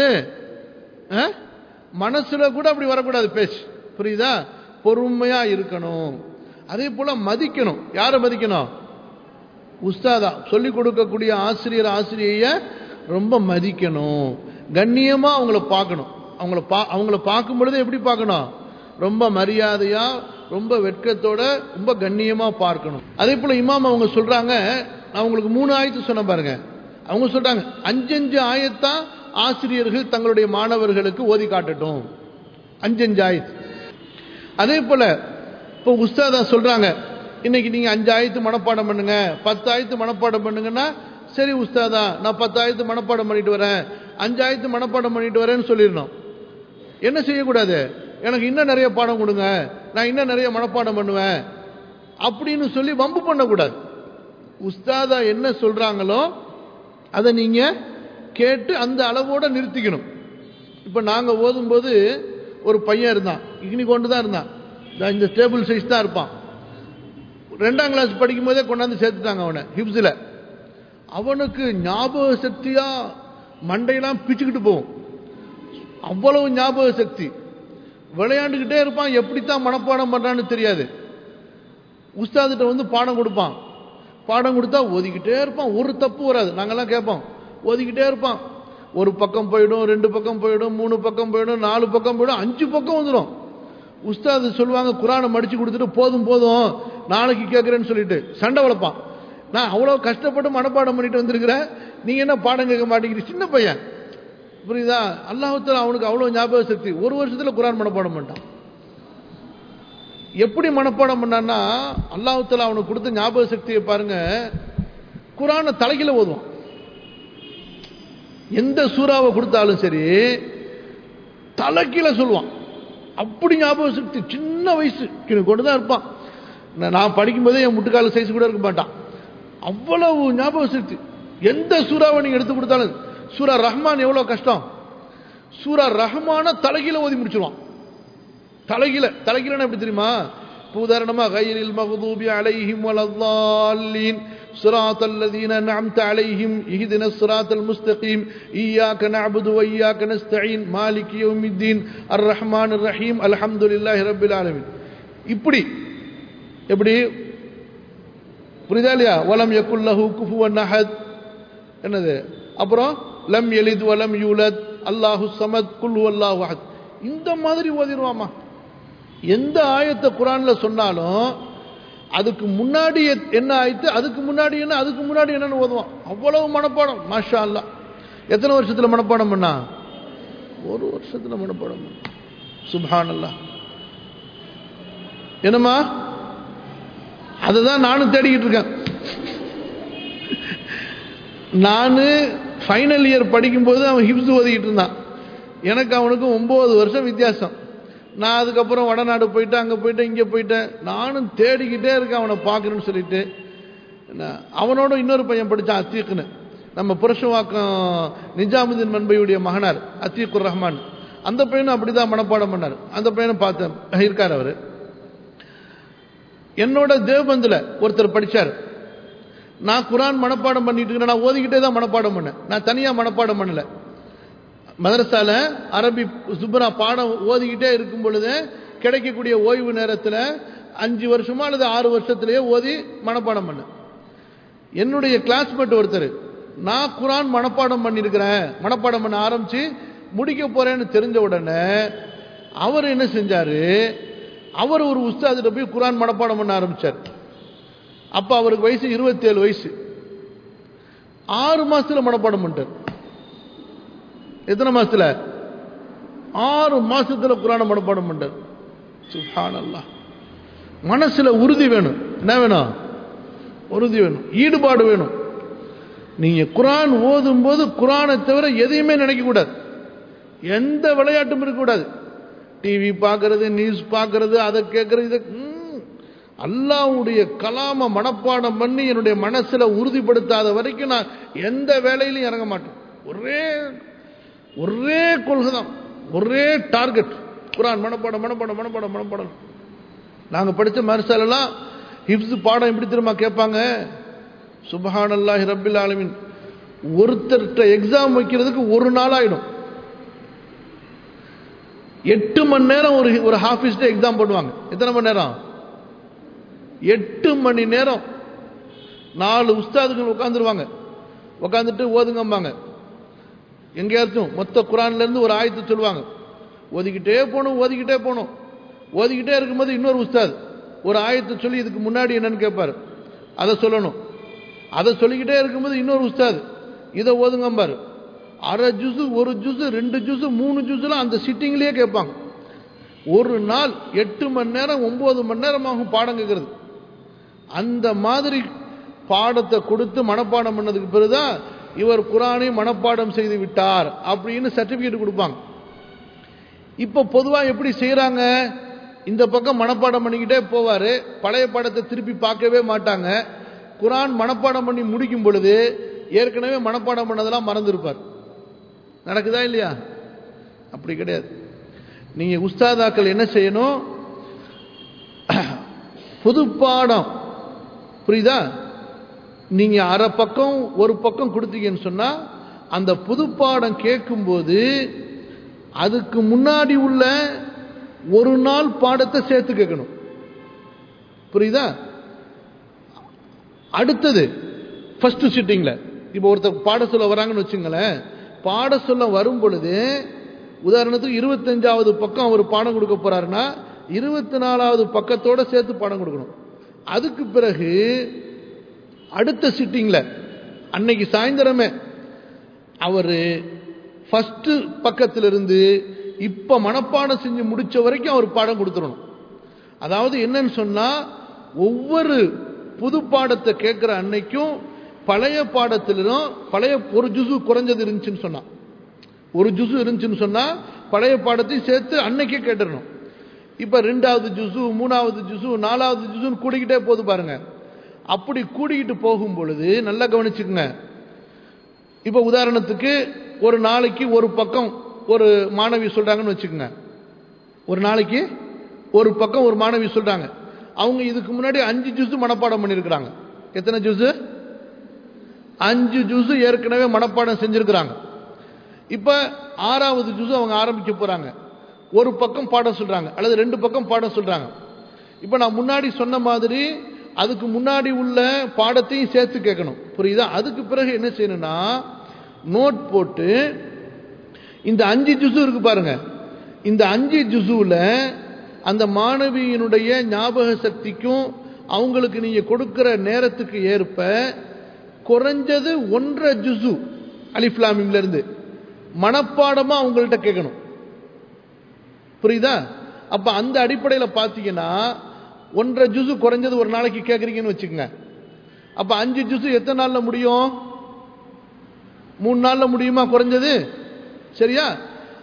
மனசுல கூட அப்படி வரக்கூடாது பேச்சு புரியுதா பொறுமையா இருக்கணும் அதே போல மதிக்கணும் யாரை மதிக்கணும் உஸ்தாதா சொல்லிக் கொடுக்கக்கூடிய ஆசிரியர் ஆசிரிய ரொம்ப மதிக்கணும் கண்ணியமா அவங்கள பார்க்கணும் அவங்கள பா அவங்கள பார்க்கும் பொழுது எப்படி பார்க்கணும் ரொம்ப மரியாதையா ரொம்ப வெட்கத்தோட ரொம்ப கண்ணியமா பார்க்கணும் அதே போல இமாம் அவங்க சொல்றாங்க நான் உங்களுக்கு மூணு ஆயத்து சொன்ன பாருங்க அவங்க சொல்றாங்க அஞ்சஞ்சு ஆயத்தான் ஆசிரியர்கள் தங்களுடைய மாணவர்களுக்கு ஓதி காட்டட்டும் அஞ்சஞ்சு ஆயத்து அதே போல இப்போ உஸ்தாதா சொல்றாங்க இன்னைக்கு நீங்க அஞ்சு ஆயத்து மனப்பாடம் பண்ணுங்க பத்து ஆயத்து மனப்பாடம் பண்ணுங்கன்னா சரி உஸ்தாதா நான் பத்து ஆயத்து மனப்பாடம் பண்ணிட்டு வரேன் அஞ்சு ஆயத்து மனப்பாடம் பண்ணிட்டு வரேன்னு சொல்லிடணும் என்ன செய்யக்கூடாது எனக்கு இன்னும் நிறைய பாடம் கொடுங்க நான் இன்னும் நிறைய மனப்பாடம் பண்ணுவேன் அப்படின்னு சொல்லி வம்பு பண்ணக்கூடாது உஸ்தாதா என்ன சொல்றாங்களோ அதை நீங்க கேட்டு அந்த அளவோட நிறுத்திக்கணும் இப்ப நாங்க ஓதும்போது ஒரு பையன் இருந்தான் இக்னி கொண்டு தான் இருந்தான் இந்த டேபிள் சைஸ் தான் இருப்பான் ரெண்டாம் கிளாஸ் படிக்கும் போதே கொண்டாந்து சேர்த்துட்டாங்க அவனை ஹிப்ஸில் அவனுக்கு ஞாபக சக்தியா மண்டையெல்லாம் பிச்சுக்கிட்டு போகும் அவ்வளவு ஞாபக சக்தி விளையாண்டுக்கிட்டே இருப்பான் எப்படித்தான் மனப்பாடம் பண்றான்னு தெரியாது உஸ்தாதிட்ட வந்து பாடம் கொடுப்பான் பாடம் கொடுத்தா ஓதிக்கிட்டே இருப்பான் ஒரு தப்பு வராது நாங்கெல்லாம் கேட்போம் ஓதிக்கிட்டே இருப்பான் ஒரு பக்கம் போயிடும் ரெண்டு பக்கம் போயிடும் மூணு பக்கம் போயிடும் நாலு பக்கம் போயிடும் அஞ்சு பக்கம் வந்துடும் உஸ்தாது சொல்லுவாங்க குரானை மடிச்சு கொடுத்துட்டு போதும் போதும் நாளைக்கு கேட்குறேன்னு சொல்லிட்டு சண்டை வளர்ப்பான் நான் அவ்வளோ கஷ்டப்பட்டு மனப்பாடம் பண்ணிட்டு வந்திருக்கிறேன் நீங்க என்ன பாடம் கேட்க மாட்டேங்கிறீங்க சின்ன பையன் புரியுதா அல்லாஹத்தில் அவனுக்கு அவ்வளோ ஞாபக சக்தி ஒரு வருஷத்துல குரான் மனப்பாடம் பண்ணிட்டான் எப்படி மனப்பாடம் பண்ணான்னா அல்லாஹத்தில் அவனுக்கு கொடுத்த ஞாபக சக்தியை பாருங்க குரானை தலைகில ஓதுவான் எந்த சூறாவை கொடுத்தாலும் சரி தலைக்கீழ சொல்லுவான் அப்படி ஞாபக சக்தி சின்ன வயசு கொண்டு தான் இருப்பான் நான் படிக்கும்போதே என் முட்டுக்கால சைஸ் கூட இருக்க மாட்டான் அவ்வளவு ஞாபக சக்தி எந்த சூறாவை நீங்க எடுத்து கொடுத்தாலும் சூரா ரஹ்மான் எவ்வளவு கஷ்டம் சூரா ரஹ்மான தலைகீழ ஓதி முடிச்சிருவான் தலைகீழ தலைகீழ எப்படி தெரியுமா உதாரணமா கைரில் மகதூபி அலைஹிம் வலல்லாலீன் صراط الذين أنعمت عليهم اهدنا الصراط المستقيم إياك نعبد وإياك نستعين مالك يوم الدين الرحمن الرحيم الحمد لله رب العالمين இப்படி எப்படி புரியுதா இல்லையா வலம் யக்குல்லஹு குஃபுவன் அஹத் என்னது அப்புறம் லம் எலித் வலம் யூலத் அல்லாஹு சமத் குல் அல்லாஹு அஹத் இந்த மாதிரி ஓதிடுவாமா எந்த ஆயத்தை குரான்ல சொன்னாலும் அதுக்கு முன்னாடி என்ன ஆயிட்டு அதுக்கு முன்னாடி என்ன அதுக்கு முன்னாடி என்னன்னு ஓதுவான் அவ்வளவு மனப்பாடம் மாஷா அல்லா எத்தனை வருஷத்துல மனப்பாடம் பண்ணா ஒரு வருஷத்துல மனப்பாடம் பண்ண சுபான் அல்லா என்னம்மா அதுதான் நானும் தேடிக்கிட்டு இருக்கேன் நான் ஃபைனல் இயர் படிக்கும்போது அவன் ஹிப்ஸ் ஓதிக்கிட்டு இருந்தான் எனக்கு அவனுக்கும் ஒம்பது வருஷம் வித்தியாசம் நான் அதுக்கப்புறம் வடநாடு போயிட்டேன் அங்கே போயிட்டேன் இங்கே போயிட்டேன் நானும் தேடிக்கிட்டே இருக்கேன் அவனை பார்க்கணும்னு சொல்லிட்டு என்ன, அவனோட இன்னொரு பையன் படித்தான் அத்தீக்குன்னு நம்ம புருஷவாக்கம் நிஜாமுதீன் மண்பையுடைய மகனார் அத்தீக்குர் ரஹ்மான் அந்த பையனும் அப்படிதான் மனப்பாடம் பண்ணார் அந்த பையனை பார்த்தேன் இருக்கார் அவர் என்னோட தேவபந்தில் ஒருத்தர் படிச்சார் நான் குரான் மனப்பாடம் பண்ணிட்டு இருக்கேன் நான் ஓதிக்கிட்டே தான் மனப்பாடம் பண்ணேன் நான் தனியாக மனப்பாடம் பண்ணல மதரசால அரபி சுப்ரா பாடம் ஓதிக்கிட்டே இருக்கும் பொழுது கிடைக்கக்கூடிய ஓய்வு நேரத்தில் அஞ்சு வருஷமா அல்லது ஆறு வருஷத்திலேயே ஓதி மனப்பாடம் பண்ணேன் என்னுடைய கிளாஸ்மேட் ஒருத்தர் நான் குரான் மனப்பாடம் பண்ணியிருக்கிறேன் மனப்பாடம் பண்ண ஆரம்பிச்சு முடிக்க போறேன்னு தெரிஞ்ச உடனே அவர் என்ன செஞ்சாரு அவர் ஒரு உஸ்தாதிட்ட போய் குரான் மனப்பாடம் பண்ண ஆரம்பிச்சார் அப்ப அவருக்கு வயசு இருபத்தேழு வயசு ஆறு மாசத்துல மனப்பாடம் பண்ணிட்டார் எத்தனை மாசத்துல ஆறு மாசத்துல குரான மனப்பாடம் பண்ணிட்டார் சுப்ஹானல்லாஹ் மனசுல உறுதி வேணும் என்ன வேணும் உறுதி வேணும் ஈடுபாடு வேணும் நீங்க குரான் ஓதும் போது குரானை தவிர எதையுமே நினைக்க கூடாது எந்த விளையாட்டும் இருக்கக்கூடாது டிவி பார்க்கறது நியூஸ் பார்க்கறது அதை கேட்கறது இதை ம், அல்லாஹ்வுடைய கலாம மனப்பாடம் பண்ணி என்னுடைய மனசுல உறுதிப்படுத்தாத வரைக்கும் நான் எந்த வேலையிலும் இறங்க மாட்டேன் ஒரே ஒரே கொள்கை தான் ஒரே டார்கெட் குரான் மனப்பாடம் மனப்பாடம் மனப்பாடம் மனப்பாடம் நாங்க படிச்ச மறுசாலெல்லாம் ஹிப்ஸ் பாடம் எப்படி திரும்ப கேட்பாங்க சுபஹானல்லாஹி ரப்பில் ஆலமீன் ஒருத்தர்கிட்ட எக்ஸாம் வைக்கிறதுக்கு ஒரு நாள் ஆயிடும் எட்டு மணி நேரம் ஒரு ஒரு ஹாஃபீஸ் டே எக்ஸாம் பண்ணுவாங்க எத்தனை மணி நேரம் எட்டு மணி நேரம் நாலு உஸ்தாதுகள் உட்காந்துருவாங்க உட்காந்துட்டு ஓதுங்கம்பாங்க எங்கேயாச்சும் மொத்த குரான்ல இருந்து ஒரு ஆயத்து சொல்லுவாங்க ஓதிக்கிட்டே போகணும் ஓதிக்கிட்டே போகணும் ஓதிக்கிட்டே இருக்கும்போது இன்னொரு உஸ்தாத் ஒரு ஆயத்தை சொல்லி இதுக்கு முன்னாடி என்னன்னு கேட்பாரு அதை சொல்லணும் அதை சொல்லிக்கிட்டே இருக்கும்போது இன்னொரு உஸ்தாத் இதை ஓதுங்கம்பாரு அரை ஜூஸு ஒரு ஜூஸு ரெண்டு ஜூஸு மூணு ஜூஸுலாம் அந்த சிட்டிங்லேயே கேட்பாங்க ஒரு நாள் எட்டு மணி நேரம் ஒன்பது மணி நேரமாகும் பாடம் கேட்கறது அந்த மாதிரி பாடத்தை கொடுத்து மனப்பாடம் பண்ணதுக்கு பிறகுதான் இவர் குரானை மனப்பாடம் செய்து விட்டார் அப்படின்னு சர்டிபிகேட் கொடுப்பாங்க இப்போ பொதுவாக எப்படி செய்கிறாங்க இந்த பக்கம் மனப்பாடம் பண்ணிக்கிட்டே போவார் பழைய பாடத்தை திருப்பி பார்க்கவே மாட்டாங்க குரான் மனப்பாடம் பண்ணி முடிக்கும் பொழுது ஏற்கனவே மனப்பாடம் பண்ணதெல்லாம் மறந்துருப்பார் நடக்குதா இல்லையா அப்படி கிடையாது நீங்க உஸ்தாதாக்கள் என்ன செய்யணும் புது பாடம் புரியுதா நீங்க அரை பக்கம் ஒரு பக்கம் கொடுத்தீங்கன்னு சொன்னா அந்த புது பாடம் கேட்கும்போது அதுக்கு முன்னாடி உள்ள ஒரு நாள் பாடத்தை சேர்த்து கேட்கணும் புரியுதா அடுத்தது ஃபர்ஸ்ட் சிட்டிங்ல இப்போ ஒருத்தர் பாட சொல்ல வராங்கன்னு வச்சுங்களேன் பாட சொல்ல வரும் பொழுது உதாரணத்துக்கு இருபத்தஞ்சாவது பக்கம் அவர் பாடம் கொடுக்க போறாருன்னா இருபத்தி நாலாவது பக்கத்தோட சேர்த்து பாடம் கொடுக்கணும் அதுக்கு பிறகு அடுத்த சிட்டிங்ல அன்னைக்கு சாயந்தரமே அவர் ஃபர்ஸ்ட் பக்கத்திலிருந்து இப்ப மனப்பாடம் செஞ்சு முடிச்ச வரைக்கும் அவர் பாடம் கொடுத்துடணும் அதாவது என்னன்னு சொன்னா ஒவ்வொரு புது பாடத்தை கேட்கிற அன்னைக்கும் பழைய பாடத்திலும் பழைய ஒரு ஜுசு குறைஞ்சது இருந்துச்சுன்னு சொன்னா ஒரு ஜுசு இருந்துச்சுன்னு சொன்னா பழைய பாடத்தையும் சேர்த்து அன்னைக்கே கேட்டுடணும் இப்ப ரெண்டாவது ஜுசு மூணாவது ஜுசு நாலாவது ஜுசுன்னு கூடிக்கிட்டே போகுது பாருங்க அப்படி கூடிக்கிட்டு போகும் பொழுது நல்லா கவனிச்சுக்குங்க இப்ப உதாரணத்துக்கு ஒரு நாளைக்கு ஒரு பக்கம் ஒரு மாணவி சொல்றாங்கன்னு வச்சுக்கோங்க ஒரு நாளைக்கு ஒரு பக்கம் ஒரு மாணவி சொல்றாங்க அவங்க இதுக்கு முன்னாடி அஞ்சு ஜூஸ் மனப்பாடம் பண்ணியிருக்கிறாங்க எத்தனை ஜூஸ் அஞ்சு ஜூஸ் ஏற்கனவே மனப்பாடம் செஞ்சிருக்கிறாங்க இப்ப ஆறாவது ஜூஸ் அவங்க ஆரம்பிக்க போறாங்க ஒரு பக்கம் பாடம் சொல்றாங்க அல்லது ரெண்டு பக்கம் பாடம் சொல்றாங்க இப்ப நான் முன்னாடி சொன்ன மாதிரி அதுக்கு முன்னாடி உள்ள பாடத்தையும் சேர்த்து கேட்கணும் புரியுதா அதுக்கு பிறகு என்ன செய்யணும்னா நோட் போட்டு இந்த அஞ்சு ஜுசு இருக்கு பாருங்க இந்த அஞ்சு ஜுசுல அந்த மாணவியினுடைய ஞாபக சக்திக்கும் அவங்களுக்கு நீங்க கொடுக்கிற நேரத்துக்கு ஏற்ப குறைஞ்சது ஒன்றரை ஜுசு அலிஃப்லாமிம்ல இருந்து மனப்பாடமா அவங்கள்ட்ட கேட்கணும் புரியுதா அப்ப அந்த அடிப்படையில் பார்த்தீங்கன்னா ஒன்றரை ஜூஸு குறைஞ்சது ஒரு நாளைக்கு கேட்குறீங்கன்னு வச்சுக்கோங்க அப்ப அஞ்சு ஜூஸு எத்தனை நாள்ல முடியும் மூணு நாள்ல முடியுமா குறைஞ்சது சரியா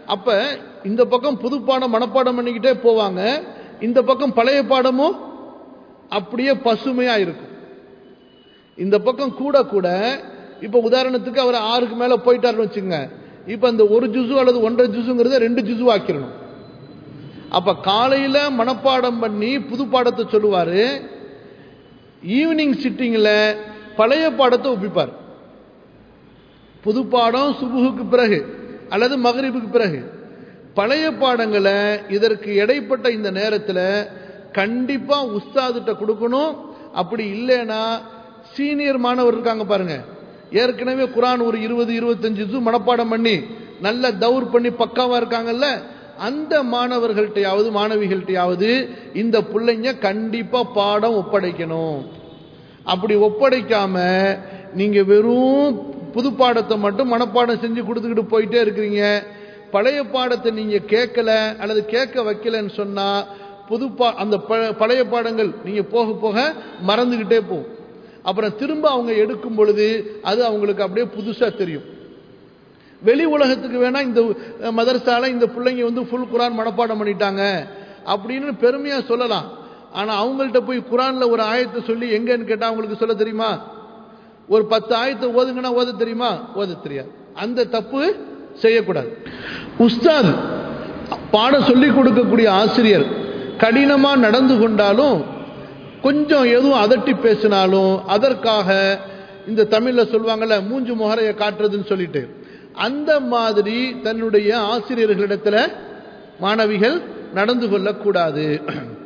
அப்ப இந்த பக்கம் புது பாடம் மனப்பாடம் பண்ணிக்கிட்டே போவாங்க இந்த பக்கம் பழைய பாடமும் அப்படியே பசுமையா இருக்கும் இந்த பக்கம் கூட கூட இப்ப உதாரணத்துக்கு அவர் ஆறுக்கு மேல போயிட்டாருன்னு வச்சுங்க இப்ப அந்த ஒரு ஜுசு அல்லது ஒன்றரை ஜுசுங்கிறத ரெண்டு ஜுசு ஆக்கிடணும் அப்ப காலையில மனப்பாடம் பண்ணி புது பாடத்தை சொல்லுவாரு ஈவினிங் சிட்டிங்ல பழைய பாடத்தை ஒப்பிப்பார் புது பாடம் சுபுகுக்கு பிறகு அல்லது மகரிபுக்கு பிறகு பழைய பாடங்களை இதற்கு இடைப்பட்ட இந்த நேரத்தில் கண்டிப்பா உஸ்தாதிட்ட கொடுக்கணும் அப்படி இல்லைன்னா சீனியர் மாணவர் இருக்காங்க பாருங்க ஏற்கனவே குரான் ஒரு இருபது இருபத்தஞ்சு ஜூ மனப்பாடம் பண்ணி நல்ல தௌர் பண்ணி பக்காவா இருக்காங்கல்ல அந்த மாணவர்கள்ட்டையாவது மாணவிகள்ட்டையாவது இந்த பிள்ளைங்க கண்டிப்பா பாடம் ஒப்படைக்கணும் அப்படி ஒப்படைக்காம நீங்க வெறும் புது பாடத்தை மட்டும் மனப்பாடம் செஞ்சு கொடுத்துக்கிட்டு போயிட்டே இருக்கிறீங்க பழைய பாடத்தை நீங்க கேட்கல அல்லது கேட்க வைக்கலன்னு சொன்னா புது பா அந்த பழைய பாடங்கள் நீங்க போக போக மறந்துகிட்டே போகும் அப்புறம் திரும்ப அவங்க எடுக்கும் பொழுது அது அவங்களுக்கு அப்படியே புதுசா தெரியும் வெளி உலகத்துக்கு வேணா இந்த மதரசால இந்த பிள்ளைங்க வந்து ஃபுல் குரான் மனப்பாடம் பண்ணிட்டாங்க அப்படின்னு பெருமையா சொல்லலாம் ஆனா அவங்கள்ட்ட போய் குரான்ல ஒரு ஆயத்தை சொல்லி எங்கன்னு கேட்டா அவங்களுக்கு சொல்ல தெரியுமா ஒரு பத்து ஆயத்தை ஓதுங்கன்னா ஓத தெரியுமா ஓத தெரியாது அந்த தப்பு செய்யக்கூடாது உஸ்தாத் பாடம் சொல்லி கொடுக்கக்கூடிய ஆசிரியர் கடினமா நடந்து கொண்டாலும் கொஞ்சம் எதுவும் அதட்டி பேசினாலும் அதற்காக இந்த தமிழ்ல சொல்லுவாங்கல்ல மூஞ்சு முகரைய காட்டுறதுன்னு சொல்லிட்டு அந்த மாதிரி தன்னுடைய ஆசிரியர்களிடத்துல மாணவிகள் நடந்து கொள்ளக்கூடாது